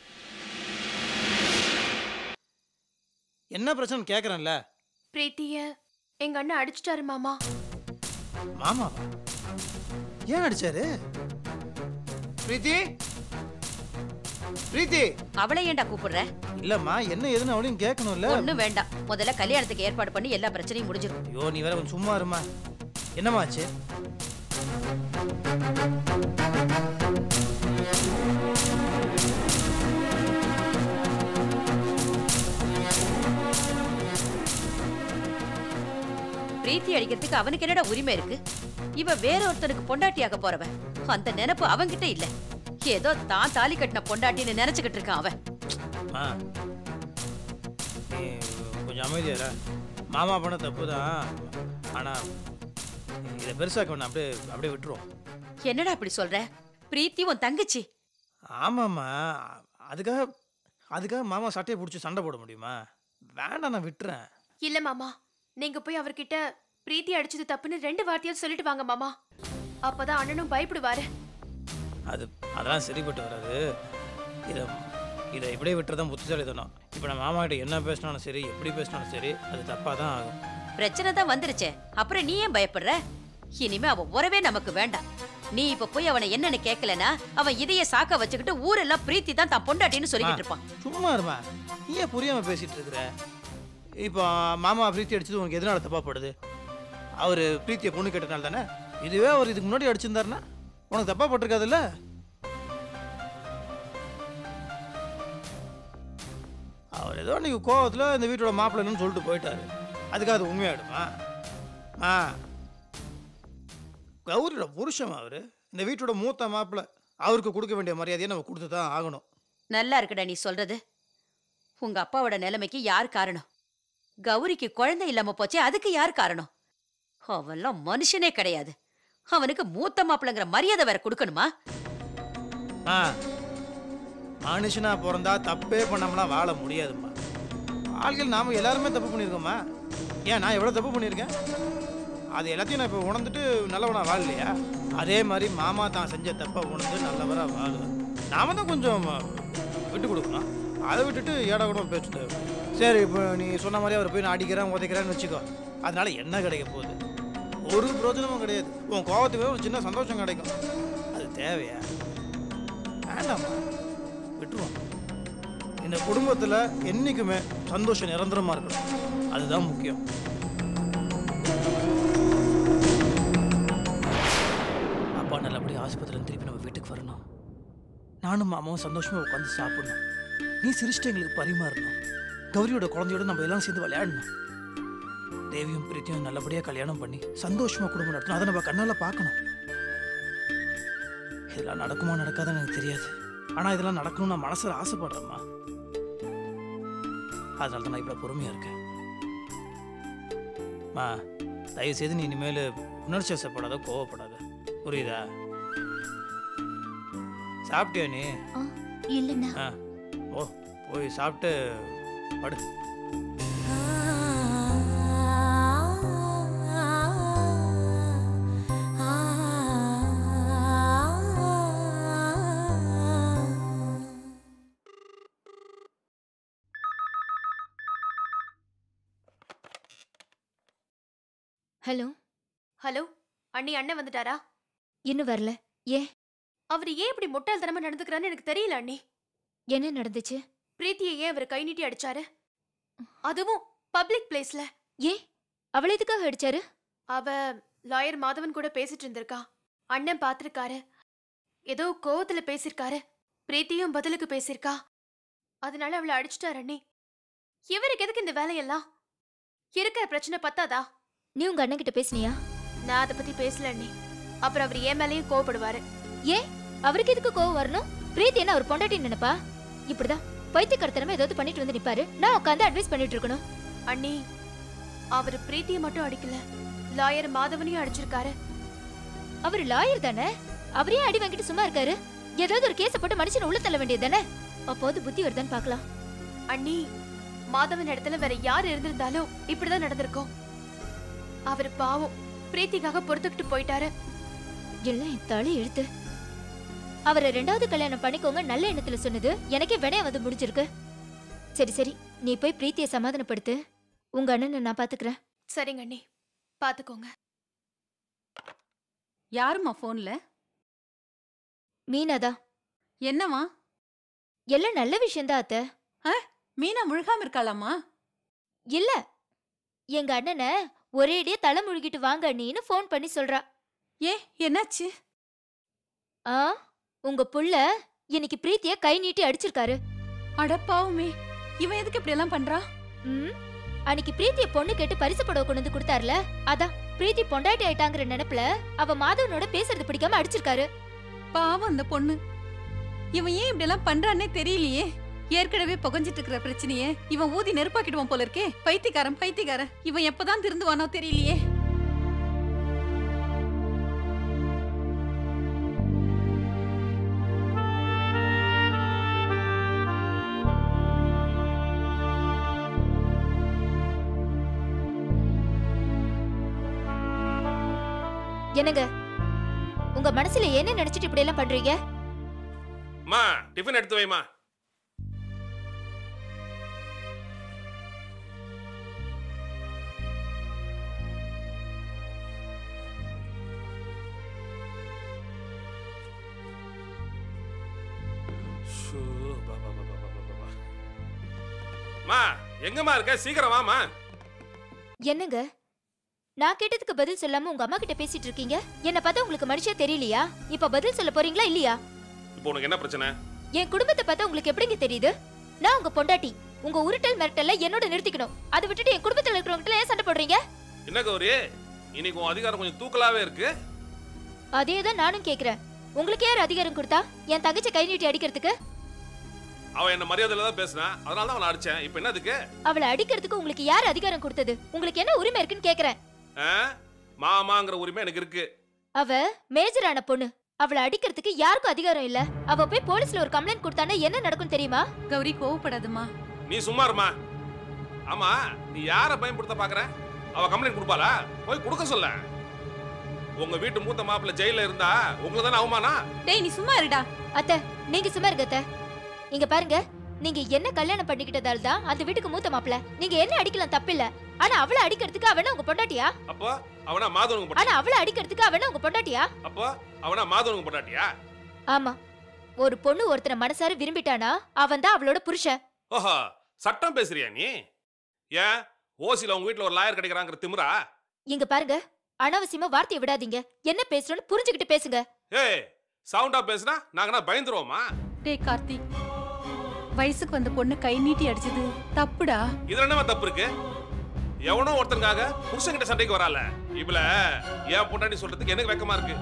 என்ன பிரச்சனை கேட்குறேன்ல பிரீத்திய எங்க அண்ணன் அடிச்சிட்டாரு மாமா மாமா ஏன் அடிச்சாரு பிரீத்தி பிரீத்தி அவளை ஏன்டா கூப்பிடுற இல்லம்மா என்ன ஏதுன்னு அவளையும் கேட்கணும்ல ஒண்ணும் வேண்டாம் முதல்ல கல்யாணத்துக்கு ஏற்பாடு பண்ணி எல்லா பிரச்சனையும் முடிஞ்சிரும் ஐயோ நீ வேற கொஞ்சம் சும்மா இருமா என்னம்மா ஆச்சு பிரீத்தி அடிக்கிறதுக்கு அவனுக்கு என்னடா உரிமை இருக்கு இவ வேற ஒருத்தனுக்கு பொண்டாட்டியாக போறவன் அந்த நினைப்பு அவன்கிட்ட இல்ல ஏதோ தான் தாலி கட்டின பொண்டாட்டின்னு நினைச்சுக்கிட்டு இருக்கான் அவன் ஆ நீ கொஞ்சம் அமைதியா இரு. மாமா பண்ண தப்பு தான் ஆனால் இதை பெருசாக்க வேணாம் அப்படியே அப்படியே விட்டுருவோம் என்னடா அப்படி சொல்ற பிரீத்தி உன் தங்கச்சி ஆமாம்மா அதுக்காக அதுக்காக மாமா சட்டையை பிடிச்சி சண்டை போட முடியுமா வேண்டாம் நான் விட்டுறேன் இல்ல மாமா நீங்க போய் அவர்கிட்ட பிரீத்தி அடிச்சது தப்புன்னு ரெண்டு வார்த்தையாவது சொல்லிட்டு வாங்க மாமா அப்பதான் அண்ணனும் பயப்படுவாரு அது அதெல்லாம் சரிப்பட்டு வராது இதை இதை இப்படியே விட்டுறதான் புத்திசாலித்தனம் இப்போ நான் மாமா கிட்ட என்ன பேசினாலும் சரி எப்படி பேசினாலும் சரி அது தப்பாக தான் ஆகும் பிரச்சனை தான் வந்துருச்சே அப்புறம் நீ ஏன் பயப்படுற இனிமே அவன் உறவே நமக்கு வேண்டாம் நீ இப்ப போய் அவனை என்னன்னு கேட்கலனா அவன் இதைய சாக்க வச்சுக்கிட்டு ஊரெல்லாம் பிரீத்தி தான் தான் பொண்டாட்டின்னு சொல்லிக்கிட்டு இருப்பான் சும்மா இருமா நீ ஏன் புரியாமல் பேசிகிட்டு இருக்கிற இப்போ மாமா பிரீத்தி அடிச்சது உனக்கு எதனால தப்பா படுது அவர் பிரீத்தியை பொண்ணு கேட்டனால தானே இதுவே அவர் இதுக்கு முன்னாடி அடிச்சிருந்தாருன்னா உனக்கு தப்பா பட்டிருக்காதுல்ல அவர் ஏதோ அன்னைக்கு கோவத்தில் இந்த வீட்டோட மாப்பிள்ளைன்னு சொல்லிட்டு போயிட்டாரு அதுக்காக அது உண்மையாயிடுமா ஆ கௌரியோட புருஷன் அவர் இந்த வீட்டோட மூத்த மாப்பிள்ளை அவருக்கு கொடுக்க வேண்டிய மரியாதையை நம்ம கொடுத்து தான் ஆகணும் நல்லா இருக்குடா நீ சொல்றது உங்க அப்பாவோட நிலைமைக்கு யார் காரணம் கௌரிக்கு குழந்தை இல்லாம போச்சே அதுக்கு யார் காரணம் அவன்லாம் மனுஷனே கிடையாது அவனுக்கு மூத்த மாப்பிள்ளைங்கிற மரியாதை வேற கொடுக்கணுமா ஆ மனுஷனா பிறந்தா தப்பே பண்ணாமலாம் வாழ முடியாதும்மா ஆள்கள் நாம எல்லாருமே தப்பு பண்ணியிருக்கோம்மா ஏன் நான் எவ்வளோ தப்பு பண்ணியிருக்கேன் அது எல்லாத்தையும் நான் இப்போ உணர்ந்துட்டு நல்லவனா வாழலையா அதே மாதிரி மாமா தான் செஞ்ச தப்பை உணர்ந்து நல்லவரா வாழுவேன் நாம தான் கொஞ்சம் விட்டு கொடுக்கணும் அதை விட்டுட்டு ஏடா கூட பேசுது சரி இப்போ நீ சொன்ன மாதிரி அவர் போய் நான் அடிக்கிறேன் உதைக்கிறேன்னு வச்சுக்கோ அதனால என்ன கிடைக்க போகுது ஒரு பிரோஜனமும் கிடையாது உன் கோவத்துக்கு ஒரு சின்ன சந்தோஷம் கிடைக்கும் அது தேவையா வேண்டாம்மா விட்டுருவோம் இந்த குடும்பத்தில் என்றைக்குமே சந்தோஷம் நிரந்தரமாக இருக்கணும் அதுதான் முக்கியம் அப்பா நல்லபடியாக ஆஸ்பத்திரியில் திருப்பி நம்ம வீட்டுக்கு வரணும் நானும் மாமாவும் சந்தோஷமாக உட்காந்து சாப்பிடணும் நீ சிரிச்சிட்டு எங்களுக்கு பரிமாறணும் கௌரியோட குழந்தையோட நம்ம எல்லாம் சேர்ந்து விளையாடணும் தேவியும் பிரீத்தியும் நல்லபடியாக கல்யாணம் பண்ணி சந்தோஷமாக குடும்பம் நடத்தணும் அதை நம்ம கண்ணால் பார்க்கணும் இதெல்லாம் நடக்குமா நடக்காதுன்னு எனக்கு தெரியாது ஆனால் இதெல்லாம் நடக்கணும்னு நான் மனசில் ஆசைப்படுறேம்மா அதனால தான் நான் இவ்வளோ பொறுமையாக இருக்கேன் மா தயவு செய்து நீ இனிமேல் உணர்ச்சி வசப்படாத கோவப்படாத புரியுதா சாப்பிட்டியா நீ இல்லைண்ணா ஆ ஓ போய் சாப்பிட்டு படு ஹலோ ஹலோ அண்ணி அண்ணன் வந்துட்டாரா இன்னும் வரல ஏன் அவர் ஏன் இப்படி முட்டாள்தனமா நடந்துக்கிறான்னு எனக்கு தெரியல அண்ணி என்ன நடந்துச்சு பிரீத்தியை ஏன் அவர் கை நீட்டி அடிச்சாரு அதுவும் பப்ளிக் பிளேஸ்ல ஏன் அவளை எதுக்காக அடிச்சாரு அவ லாயர் மாதவன் கூட பேசிட்டு இருந்திருக்கா அண்ணன் பார்த்திருக்காரு ஏதோ கோவத்துல பேசியிருக்காரு பிரீத்தியும் பதிலுக்கு பேசியிருக்கா அதனால அவளை அடிச்சிட்டாரு அண்ணி இவருக்கு எதுக்கு இந்த வேலையெல்லாம் இருக்கிற பிரச்சனை பத்தாதா நீ உங்க அண்ணன் கிட்ட பேசுனியா நான் அதை பத்தி பேசல அண்ணி அப்புறம் அவர் என் மேலேயும் கோவப்படுவாரு ஏன் அவருக்கு எதுக்கு கோவம் வரணும் பிரீத்தி என்ன அவர் பொண்டாட்டி நினைப்பா இப்படிதான் பைத்தியக்காரத்தனமா ஏதாவது பண்ணிட்டு வந்து நிப்பாரு நான் உட்காந்து அட்வைஸ் பண்ணிட்டு இருக்கணும் அண்ணி அவர் பிரீத்தியை மட்டும் அடிக்கல லாயர் மாதவனையும் அடிச்சிருக்காரு அவர் லாயர் தானே அவரே அடி வாங்கிட்டு சும்மா இருக்காரு ஏதாவது ஒரு கேஸ போட்டு மனுஷனை உள்ள தள்ள வேண்டியது தானே அப்போது புத்தி வருதான்னு பார்க்கலாம் அண்ணி மாதவன் இடத்துல வேற யார் இருந்திருந்தாலும் இப்படிதான் நடந்திருக்கும் அவர் பாவம் பிரீத்திக்காக பொறுத்துக்கிட்டு போயிட்டாரு எல்லாம் என் தலை எழுத்து அவரை ரெண்டாவது கல்யாணம் பண்ணிக்கோங்க நல்ல எண்ணத்துல சொன்னது எனக்கே வினைய வந்து முடிஞ்சிருக்கு சரி சரி நீ போய் பிரீத்தியை சமாதானப்படுத்து உங்க அண்ணனை நான் பாத்துக்கிறேன் சரிங்க அண்ணி பாத்துக்கோங்க யாரும்மா ஃபோன்ல மீனாதா என்னம்மா எல்லாம் நல்ல விஷயம்தான் அத்தை மீனா முழுகாம இருக்காளாமா இல்ல எங்க அண்ணனை ஒரேடியே தலை முழுகிட்டு வாங்க அண்ணின்னு ஃபோன் பண்ணி சொல்றா ஏ என்னாச்சு ஆ உங்க புள்ள இன்னைக்கு பிரீத்திய கை நீட்டி அடிச்சிருக்காரு அடப்பாவுமே இவன் எதுக்கு இப்படி எல்லாம் பண்றா ம் அன்னைக்கு பிரீத்திய பொண்ணு கேட்டு பரிசு புடவை கொண்டு வந்து கொடுத்தாருல அதான் பிரீத்தி பொண்டாட்டி ஆயிட்டாங்கிற நினைப்புல அவ மாதவனோட பேசுறது பிடிக்காம அடிச்சிருக்காரு பாவம் அந்த பொண்ணு இவன் ஏன் இப்படி எல்லாம் பண்றான்னே தெரியலையே ஏற்கனவே புகஞ்சிட்டு இருக்கிற பிரச்சனையே இவன் ஊதி நெருப்பாக்கிடுவான் போல இருக்கே பைத்தியக்காரன் பைத்தியக்காரன் இவன் எப்பதான் திருந்துவானோ தெரியலையே என்னங்க உங்க மனசுல என்ன நினைச்சிட்டு இப்படி எல்லாம் பண்றீங்க மா டிஃபன் எடுத்து வைமா ஷோ, பா, பா, பா, பா, பா, பா, பா. மா எங்கம்மா இருக்க சீக்கிரம் வாமா என்னங்க நான் கேட்டதுக்கு பதில் சொல்லாம உங்க அம்மா கிட்ட பேசிட்டு இருக்கீங்க என்ன பார்த்தா உங்களுக்கு மனுஷே தெரியலையா இப்ப பதில் சொல்ல போறீங்களா இல்லையா இப்போ உனக்கு என்ன பிரச்சனை என் குடும்பத்தை பார்த்தா உங்களுக்கு எப்படிங்க தெரியுது நான் உங்க பொண்டாட்டி உங்க உருட்டல் மிரட்டல்ல என்னோட நிறுத்திக்கணும் அதை விட்டுட்டு என் குடும்பத்துல இருக்கிறவங்க ஏன் சண்டை போடுறீங்க என்ன கௌரி இன்னைக்கு உன் அதிகாரம் கொஞ்சம் தூக்கலாவே இருக்கு அதே தான் நானும் கேக்குறேன் உங்களுக்கு யார் அதிகாரம் கொடுத்தா என் தங்கச்சி கை நீட்டி அடிக்கிறதுக்கு அவன் என்ன மரியாதையில தான் பேசினா அதனால தான் அவனை அடிச்சேன் இப்போ என்னதுக்கு அவளை அடிக்கிறதுக்கு உங்களுக்கு யார் அதிகாரம் கொடுத்தது உங்களுக்கு என்ன உரிமை இருக்குன்னு கேக்குறேன் ஆ? மாமாங்கிற உரிமை எனக்கு இருக்கு அவ மேஜரான பொண்ணு அவளை அடிக்கிறதுக்கு யாருக்கும் அதிகாரம் இல்ல அவ போய் போலீஸ்ல ஒரு கம்ப்ளைண்ட் கொடுத்தானா என்ன நடக்கும் தெரியுமா கௌரி கோவப்படாதம்மா நீ சும்மா இருமா ஆமா நீ யார பயன்படுத்த பாக்குற அவ கம்ப்ளைண்ட் கொடுப்பாளா போய் கொடுக்க சொல்ல உங்க வீட்டு மூத்த மாப்பிள்ள ஜெயில இருந்தா உங்களை தானே அவமானா டேய் நீ சும்மா இருடா அத்தை நீங்க சும்மா இருங்க அத்தை இங்க பாருங்க நீங்க என்ன கல்யாணம் பண்ணிக்கிட்டதால தான் அந்த வீட்டுக்கு மூத்த மாப்பிள்ள நீங்க என்ன அடிக்கலாம் தப்பில்ல ஆனா அவளை அடிக்கிறதுக்கு அவன உங்க பொண்டாட்டியா அப்போ அவனா மாதவனுக்கு பொண்டாட்டி ஆனா அவளை அடிக்கிறதுக்கு அவன உங்க பொண்டாட்டியா அப்போ அவனா மாதவனுக்கு பொண்டாட்டியா ஆமா ஒரு பொண்ணு ஒருத்தனை மனசார விரும்பிட்டானா அவன் தான் அவளோட புருஷன் ஓஹோ சட்டம் பேசுறியா நீ ஏன் ஓசில உங்க வீட்டுல ஒரு லாயர் கிடைக்கிறாங்கிற திமிரா இங்க பாருங்க அனாவசியமா வார்த்தையை விடாதீங்க என்ன பேசுறோம்னு புரிஞ்சுக்கிட்டு பேசுங்க ஏய் சவுண்டா பேசுனா நாங்கனா பயந்துருவோமா டேய் கார்த்திக் வயசுக்கு வந்த பொண்ணு கை நீட்டி அடிச்சது தப்புடா இதுல என்னமா தப்பு இருக்கு எவனோ ஒருத்தனுக்காக புருஷன்கிட்ட சண்டைக்கு வரால இவள ஏன் பொண்டாட்டி சொல்றதுக்கு எனக்கு வெக்கமா இருக்கு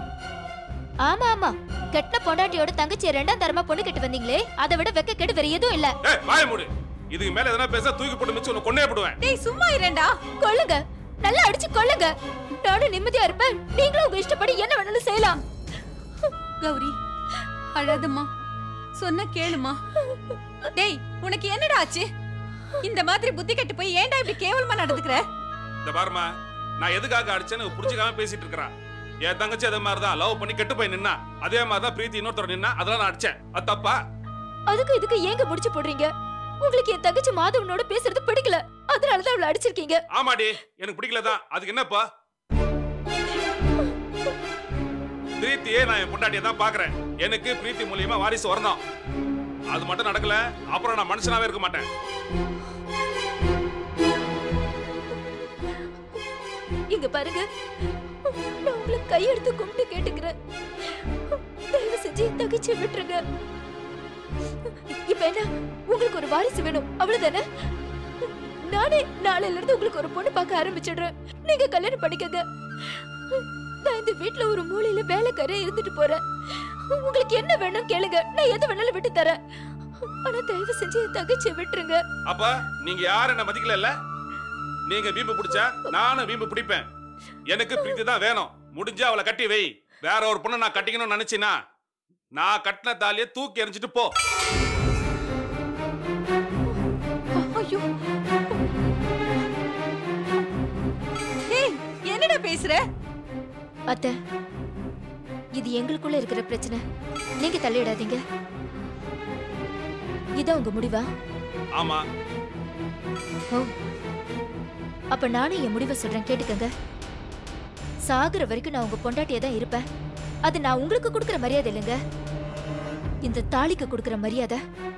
ஆமா ஆமா கெட்ட பொண்டாட்டியோட தங்கச்சியை ரெண்டாம் தரமா பொண்ணு கெட்டு வந்தீங்களே அதை விட வெக்க கெடு வேற எதுவும் இல்ல ஏய் வாய மூடு இதுக்கு மேல எதனா பேச தூக்கி போட்டு மிச்சு உன்னை கொன்னே போடுவேன் டேய் சும்மா இரண்டா கொல்லுங்க நல்லா அடிச்சு கொல்லுங்க நானும் நிம்மதியா இருப்பேன் நீங்களும் உங்க இஷ்டப்படி என்ன வேணாலும் செய்யலாம் கௌரி அழாதம்மா சொன்ன கேளுமா டேய் உனக்கு என்னடா ஆச்சு இந்த மாதிரி புத்தி கெட்டு போய் ஏன்டா இப்படி கேவலமா நடந்துக்கிற இந்த பாருமா நான் எதுக்காக அடிச்சேன்னு புரிஞ்சுக்காம பேசிட்டு இருக்கிறான் என் தங்கச்சி அதே மாதிரி தான் லவ் பண்ணி கெட்டு போய் நின்னா அதே மாதிரி தான் பிரீத்தி இன்னொருத்தர் நின்னா அதெல்லாம் நான் அடிச்சேன் அது தப்பா அதுக்கு இதுக்கு ஏங்க முடிச்சு போடுறீங்க உங்களுக்கு என் தங்கச்சி மாதவனோட பேசுறது பிடிக்கல அதனாலதான் அவளை அடிச்சிருக்கீங்க ஆமாடி எனக்கு பிடிக்கல தான் அதுக்கு என்னப்பா பிரீத்தியே நான் என் பொண்டாட்டியை தான் பாக்குறேன் எனக்கு பிரீத்தி மூலியமா வாரிசு வரணும் அது மட்டும் நடக்கல அப்புறம் நான் மனுஷனாவே இருக்க மாட்டேன் இங்க பாருங்க நான் உங்களை கையெடுத்து கும்பிட்டு கேட்டுக்கிறேன் தயவு செஞ்சு என் தங்கச்சியை விட்டுருங்க இப்ப என்ன உங்களுக்கு ஒரு வாரிசு வேணும் அவ்வளவுதானே நானே நாளையில இருந்து உங்களுக்கு ஒரு பொண்ணு பார்க்க ஆரம்பிச்சிடுறேன் நீங்க கல்யாணம் பண்ணிக்கங்க நான் இந்த வீட்ல ஒரு மூலையில வேலைக்காரே இருந்துட்டு போறேன் உங்களுக்கு என்ன வேணும் கேளுங்க நான் எது வேணாலும் விட்டு தரேன் ஆனா தயவு செஞ்சு என் தங்கச்சியை விட்டுருங்க அப்ப நீங்க யாரும் என்ன மதிக்கல இல்ல நீங்க வீம்பு பிடிச்சா நானும் வீம்பு பிடிப்பேன் எனக்கு பிரீத்தி தான் வேணும் முடிஞ்சா அவளை கட்டி வை வேற ஒரு பொண்ணை நான் கட்டிக்கணும்னு நினைச்சினா நான் கட்டின தாலியை தூக்கி எறிஞ்சிட்டு போ ஐயோ ஏய் என்னடா பேசுற அத்தை இது எங்களுக்குள்ள இருக்கிற பிரச்சனை நீங்க தள்ளிடாதீங்க இதான் உங்க முடிவா ஆமா ஓ அப்ப நானும் என் முடிவை சொல்றேன் கேட்டுக்கங்க சாகுற வரைக்கும் நான் உங்க பொண்டாட்டியா தான் இருப்பேன் அது நான் உங்களுக்கு கொடுக்கிற மரியாதை இல்லைங்க இந்த தாலிக்கு கொடுக்கிற மரியாதை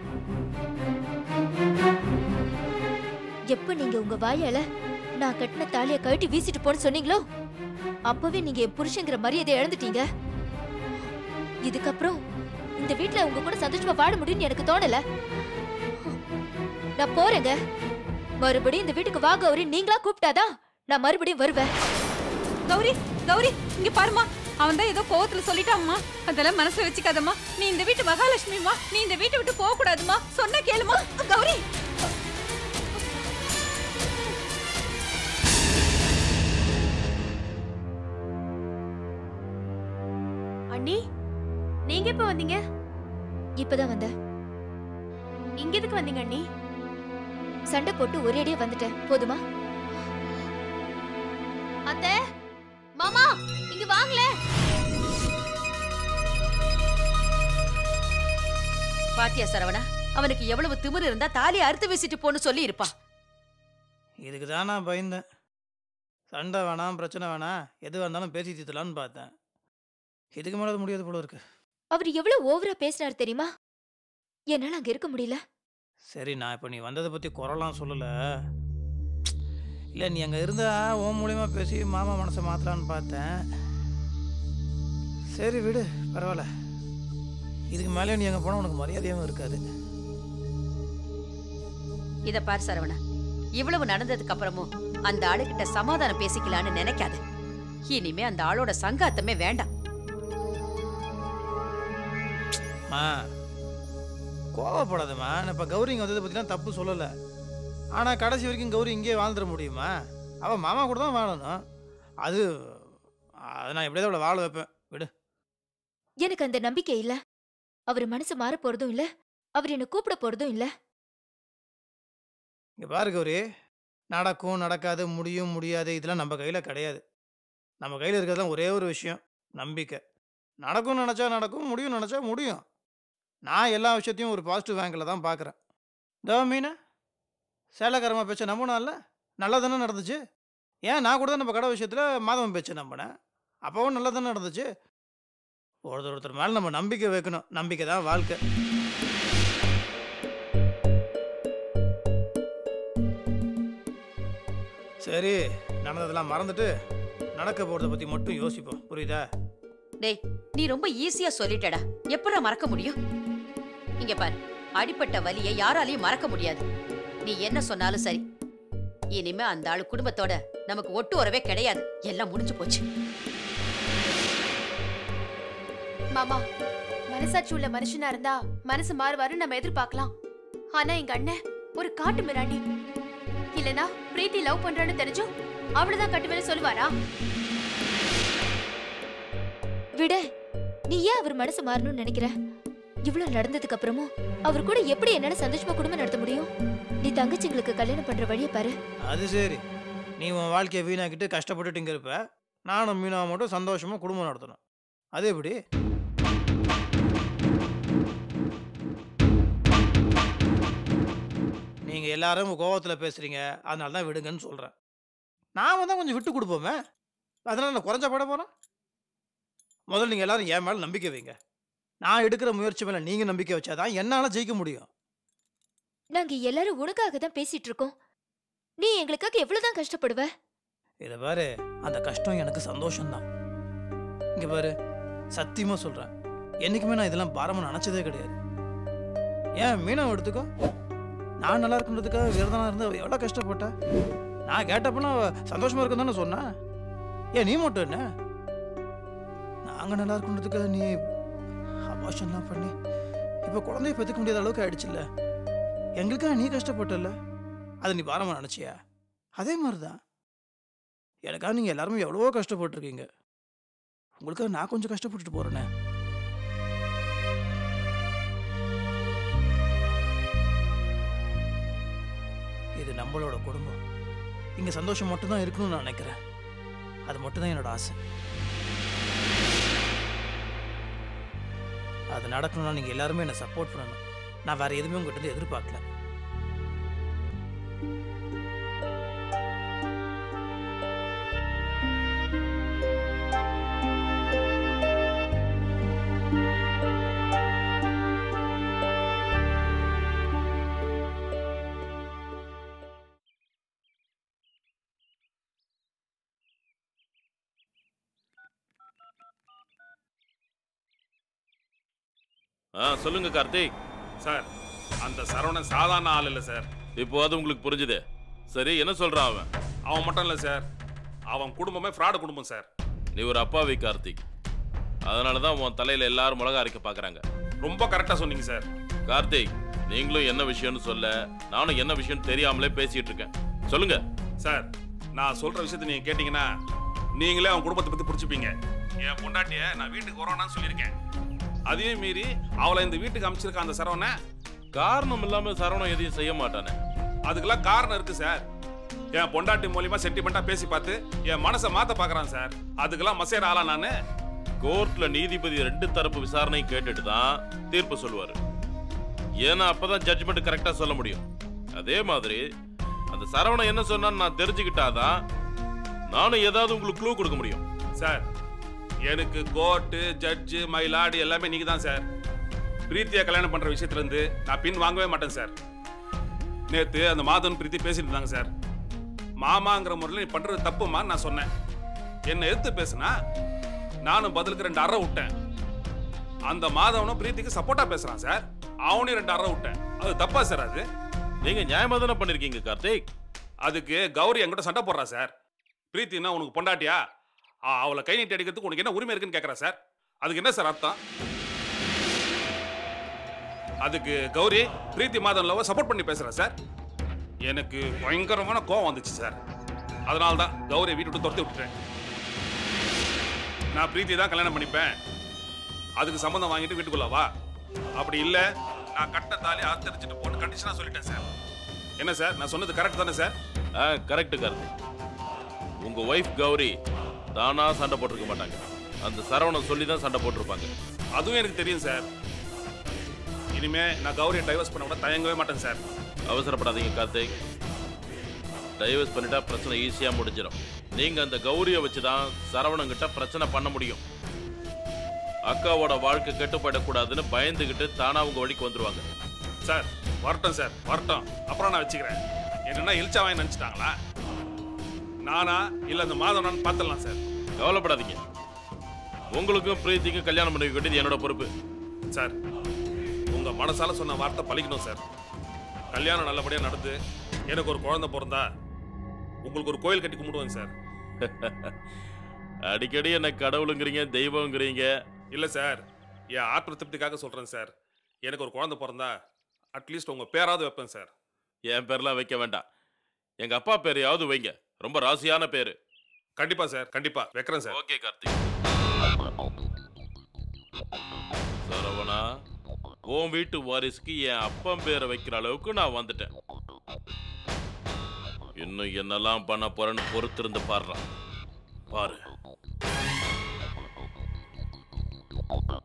எப்ப நீங்க உங்க வாயால நான் கட்டின தாலியை கழட்டி வீசிட்டு போன்னு சொன்னீங்களோ அப்பவே நீங்க என் புருஷங்கிற மரியாதை இழந்துட்டீங்க இதுக்கப்புறம் இந்த வீட்ல உங்க கூட சந்தோஷமா வாழ முடியும்னு எனக்கு தோணல நான் போறேங்க மறுபடியும் இந்த வீட்டுக்கு வா கௌரி நீங்களா கூப்பிட்டாதான் நான் மறுபடியும் வருவேன் கௌரி கௌரி இங்க பாருமா அவன் தான் ஏதோ கோவத்துல சொல்லிட்டாம்மா அதெல்லாம் மனசுல வச்சுக்காதம்மா நீ இந்த வீட்டு மகாலட்சுமிமா நீ இந்த வீட்டை விட்டு போக கூடாதுமா சொன்னா கேளுமா கௌரி அண்ணி நீங்க எப்ப வந்தீங்க இப்பதான் வந்தேன் இங்க எதுக்கு வந்தீங்க அண்ணி சண்டை போட்டு ஒரேடியே வந்துட்டேன் போதுமா அத்தை மாமா இங்க வாங்களே பாத்தியா சரவணா அவனுக்கு எவ்வளவு திமிரு இருந்தா தாலியை அறுத்து வீசிட்டு போன்னு சொல்லி இருப்பான் இதுக்கு தான் நான் பயந்தேன் சண்டை வேணாம் பிரச்சனை வேணாம் எது வந்தாலும் பேசி தீர்த்தலான்னு பார்த்தேன் இதுக்கு மேலே அது முடியாது போல இருக்கு அவர் எவ்வளவு ஓவரா பேசினார் தெரியுமா என்னால அங்க இருக்க முடியல சரி நான் இப்போ நீ வந்ததை பற்றி குரலாம் சொல்லலை இல்லை நீ அங்கே இருந்தா உன் மூலியமா பேசி மாமா மனசை மாற்றலான்னு பார்த்தேன் சரி விடு பரவாயில்ல இதுக்கு மேலே நீ அங்கே போனால் உனக்கு மரியாதையாகவும் இருக்காது இத பார் சரவணா இவ்வளவு நடந்ததுக்கு அப்புறமும் அந்த ஆளுகிட்ட சமாதானம் பேசிக்கலான்னு நினைக்காத இனிமே அந்த ஆளோட சங்காத்தமே வேண்டாம் மா கோவப்படாதம்மா நான் இப்போ கௌரி இங்கே வந்ததை பற்றிலாம் தப்பு சொல்லலை ஆனால் கடைசி வரைக்கும் கௌரி இங்கேயே வாழ்ந்துட முடியுமா அவள் மாமா கூட தான் வாழணும் அது அதை நான் எப்படியாவது அவளை வாழ வைப்பேன் விடு எனக்கு அந்த நம்பிக்கை இல்ல அவர் மனசு மாற போறதும் இல்ல அவர் என்ன கூப்பிட போறதும் இல்ல இங்கே பாரு கௌரி நடக்கும் நடக்காது முடியும் முடியாது இதெல்லாம் நம்ம கையில் கிடையாது நம்ம கையில் இருக்கிறதுலாம் ஒரே ஒரு விஷயம் நம்பிக்கை நடக்கும்னு நினச்சா நடக்கும் முடியும் நினச்சா முடியும் நான் எல்லா விஷயத்தையும் ஒரு பாசிட்டிவ் ஆங்கிளில் தான் பார்க்குறேன் தோ மீனா சேலக்காரமா பேச்ச நம்பினால நல்லா தானே நடந்துச்சு ஏன் நான் கூட தான் நம்ம கடை விஷயத்தில் மாதவன் பேச்சை நம்பினேன் அப்போவும் நல்லா தானே நடந்துச்சு ஒருத்தர் ஒருத்தர் மேலே நம்ம நம்பிக்கை வைக்கணும் நம்பிக்கை தான் வாழ்க்கை சரி நடந்ததெல்லாம் மறந்துட்டு நடக்க போகிறத பற்றி மட்டும் யோசிப்போம் புரியுதா டேய் நீ ரொம்ப ஈஸியா சொல்லிட்டடா எப்படா மறக்க முடியும் இங்க பாரு அடிப்பட்ட வலியை யாராலையும் மறக்க முடியாது நீ என்ன சொன்னாலும் சரி இனிமே அந்த ஆளு குடும்பத்தோட நமக்கு ஒட்டு உறவே கிடையாது எல்லாம் முடிஞ்சு போச்சு மாமா மனசாட்சி உள்ள மனுஷனா இருந்தா மனசு மாறுவாருன்னு நம்ம எதிர்பார்க்கலாம் ஆனா எங்க அண்ணன் ஒரு காட்டு மிராண்டி இல்லனா பிரீத்தி லவ் பண்றான்னு தெரிஞ்சும் அவ்வளவுதான் கட்டுவேன்னு சொல்லுவாரா விட நீ ஏன் அவர் மனசு மாறணும்னு நினைக்கிற இவ்வளவு நடந்ததுக்கு அப்புறமும் அவர் கூட எப்படி என்னால சந்தோஷமா குடும்பம் நடத்த முடியும் நீ தங்கச்சிங்களுக்கு கல்யாணம் பண்ற வழியை பாரு அது சரி நீ உன் வாழ்க்கையை வீணாக்கிட்டு கஷ்டப்பட்டுட்டு இங்கே இருப்ப நானும் மீனாவை மட்டும் சந்தோஷமாக குடும்பம் நடத்தணும் அது எப்படி நீங்கள் எல்லாரும் கோவத்தில் பேசுகிறீங்க அதனால தான் விடுங்கன்னு சொல்கிறேன் நாம தான் கொஞ்சம் விட்டு கொடுப்போமே அதனால் நான் குறைஞ்ச பட போகிறேன் முதல்ல நீங்கள் எல்லாரும் என் மேலே நம்பிக்கை வைங்க நான் எடுக்கிற முயற்சி மேலே நீங்கள் நம்பிக்கை வச்சாதான் என்னால் ஜெயிக்க முடியும் நாங்க எல்லாரும் உனக்காக தான் பேசிட்டு இருக்கோம் நீ எங்களுக்காக எவ்வளவுதான் கஷ்டப்படுவ இதை பாரு அந்த கஷ்டம் எனக்கு சந்தோஷம்தான் இங்க பாரு சத்தியமா சொல்றேன் என்னைக்குமே நான் இதெல்லாம் பாரமா நினைச்சதே கிடையாது ஏன் மீனம் எடுத்துக்கோ நான் நல்லா இருக்குன்றதுக்காக விரதனா இருந்து அவ எவ்வளோ கஷ்டப்பட்டா நான் கேட்டப்பெல்லாம் அவ சந்தோஷமா இருக்குன்னு தானே சொன்னா ஏன் நீ மட்டும் என்ன நாங்கள் நல்லா இருக்கணுன்றதுக்காக நீ அபாஷன்லாம் பண்ணி இப்போ குழந்தைய பெற்றுக்க முடியாத அளவுக்கு ஆயிடுச்சுல்ல எங்களுக்காக நீ கஷ்டப்பட்டல அதை நீ பாரமாக நினச்சியா அதே மாதிரி தான் எனக்காக நீங்கள் எல்லாருமே எவ்வளவோ கஷ்டப்பட்டிருக்கீங்க உங்களுக்காக நான் கொஞ்சம் கஷ்டப்பட்டுட்டு போகிறேனே இது நம்மளோட குடும்பம் இங்கே சந்தோஷம் மட்டும்தான் இருக்கணும்னு நான் நினைக்கிறேன் அது மட்டும்தான் என்னோட ஆசை அது நடக்கணும்னா நீங்கள் எல்லாருமே என்னை சப்போர்ட் பண்ணணும் நான் வேற எதுவுமே உங்ககிட்ட இருந்து எதிர்பார்க்கல ஆ சொல்லுங்க கார்த்திக் சார் அந்த சரவணன் சாதாரண ஆள் இல்லை சார் இப்போ அது உங்களுக்கு புரிஞ்சுது சரி என்ன சொல்றான் அவன் அவன் மட்டும் இல்லை சார் அவன் குடும்பமே ஃப்ராடு குடும்பம் சார் நீ ஒரு அப்பாவி கார்த்திக் அதனால தான் உன் தலையில எல்லாரும் மிளகா அரைக்க பார்க்கறாங்க ரொம்ப கரெக்டாக சொன்னீங்க சார் கார்த்திக் நீங்களும் என்ன விஷயம்னு சொல்ல நானும் என்ன விஷயம்னு தெரியாமலே பேசிட்டு இருக்கேன் சொல்லுங்க சார் நான் சொல்ற விஷயத்தை நீங்க கேட்டீங்கன்னா நீங்களே அவன் குடும்பத்தை பத்தி புடிச்சுப்பீங்க என் பொண்டாட்டிய நான் வீட்டுக்கு வரோன்னு சொல்லியிருக்கேன் அதையும் மீறி அவளை இந்த வீட்டுக்கு அமைச்சிருக்க அந்த சரவண காரணம் இல்லாம சரவணம் எதையும் செய்ய மாட்டானே அதுக்கெல்லாம் காரணம் இருக்கு சார் என் பொண்டாட்டி மூலியமா சென்டிமெண்டா பேசி பார்த்து என் மனசை மாத்த பாக்குறான் சார் அதுக்கெல்லாம் மசேர ஆளா நானு கோர்ட்ல நீதிபதி ரெண்டு தரப்பு விசாரணையும் கேட்டுட்டு தான் தீர்ப்பு சொல்லுவாரு ஏன்னா அப்பதான் ஜட்ஜ்மெண்ட் கரெக்டா சொல்ல முடியும் அதே மாதிரி அந்த சரவணன் என்ன சொன்னான்னு நான் தெரிஞ்சுக்கிட்டாதான் நானும் ஏதாவது உங்களுக்கு க்ளூ கொடுக்க முடியும் சார் எனக்கு கோர்ட்டு ஜட்ஜு மயிலாடு எல்லாமே நீங்க தான் சார் பிரீத்தியை கல்யாணம் பண்ற விஷயத்துல இருந்து நான் பின் வாங்கவே மாட்டேன் சார் நேத்து அந்த மாதவன் பிரீத்தி பேசிட்டு இருந்தாங்க சார் மாமாங்கிற முறையில் நீ பண்றது தப்புமா நான் சொன்னேன் என்னை எதிர்த்து பேசுனா நானும் பதிலுக்கு ரெண்டு அறை விட்டேன் அந்த மாதவனும் பிரீத்திக்கு சப்போர்ட்டா பேசுறான் சார் அவனையும் ரெண்டு அறை விட்டேன் அது தப்பா சார் அது நீங்க நியாயமா தானே பண்ணிருக்கீங்க கார்த்திக் அதுக்கு கௌரி என்கிட்ட சண்டை போடுறா சார் பிரீத்தின்னா உனக்கு பொண்டாட்டியா ஆ, அவளை கை நீட்டி அடிக்கிறதுக்கு உனக்கு என்ன உரிமை இருக்குன்னு கேட்குறா சார் அதுக்கு என்ன சார் அர்த்தம் அதுக்கு கௌரி பிரீத்தி மாதன் லவ் சப்போர்ட் பண்ணி பேசுறா சார் எனக்கு பயங்கரமான கோவம் வந்துச்சு சார் அதனால தான் கௌரியை வீட்டு விட்டு துரத்தி விட்டுட்டேன் நான் பிரீத்தி தான் கல்யாணம் பண்ணிப்பேன் அதுக்கு சம்மந்தம் வாங்கிட்டு வீட்டுக்குள்ள வா அப்படி இல்லை நான் கட்ட தாலி அர்த்தரிச்சிட்டு போட்டு கண்டிஷனாக சொல்லிட்டேன் சார் என்ன சார் நான் சொன்னது கரெக்ட் தானே சார் ஆ கரெக்ட் கார்த்திக் உங்க ஒய்ஃப் கௌரி தானா சண்டை போட்டிருக்க மாட்டாங்க அந்த சரவணன் சொல்லி தான் சண்டை போட்டிருப்பாங்க அதுவும் எனக்கு தெரியும் சார் இனிமே நான் கௌரியை டைவர்ஸ் பண்ண கூட தயங்கவே மாட்டேன் சார் அவசரப்படாதீங்க கார்த்திக் டைவர்ஸ் பண்ணிட்டா பிரச்சனை ஈஸியா முடிஞ்சிடும் நீங்க அந்த கௌரியை வச்சு தான் சரவணங்கிட்ட பிரச்சனை பண்ண முடியும் அக்காவோட வாழ்க்கை கெட்டுப்படக்கூடாதுன்னு பயந்துகிட்டு தானா உங்க வழிக்கு வந்துருவாங்க சார் வரட்டும் சார் வரட்டும் அப்புறம் நான் வச்சுக்கிறேன் என்னன்னா இல்ச்சா வாங்கி நினச்சிட்டாங்களா நானா இல்லை அந்த மாதவனான்னு பார்த்துடலாம் சார் கவலைப்படாதீங்க உங்களுக்கும் பிரீத்திக்கும் கல்யாணம் பண்ணி வைக்க வேண்டியது என்னோட பொறுப்பு சார் உங்க மனசால சொன்ன வார்த்தை பழிக்கணும் சார் கல்யாணம் நல்லபடியா நடந்து எனக்கு ஒரு குழந்தை பிறந்தா உங்களுக்கு ஒரு கோயில் கட்டி கும்பிடுவேங்க சார் அடிக்கடி என்ன கடவுளுங்கிறீங்க தெய்வங்கிறீங்க இல்ல சார் என் ஆத்ம திருப்திக்காக சொல்றேன் சார் எனக்கு ஒரு குழந்தை பிறந்தா அட்லீஸ்ட் உங்க பேராவது வைப்பேன் சார் என் பேர்லாம் வைக்க வேண்டாம் எங்க அப்பா பேரையாவது வைங்க ரொம்ப ராசியான பேரு கண்டிப்பா சார் கண்டிப்பா வைக்கிறேன் சார் ஓகே கார்த்திக் சரவணா உன் வீட்டு வாரிசுக்கு என் அப்பன் பேரை வைக்கிற அளவுக்கு நான் வந்துட்டேன் இன்னும் என்னெல்லாம் பண்ண போறேன்னு பொறுத்திருந்து பாடுறான் பாரு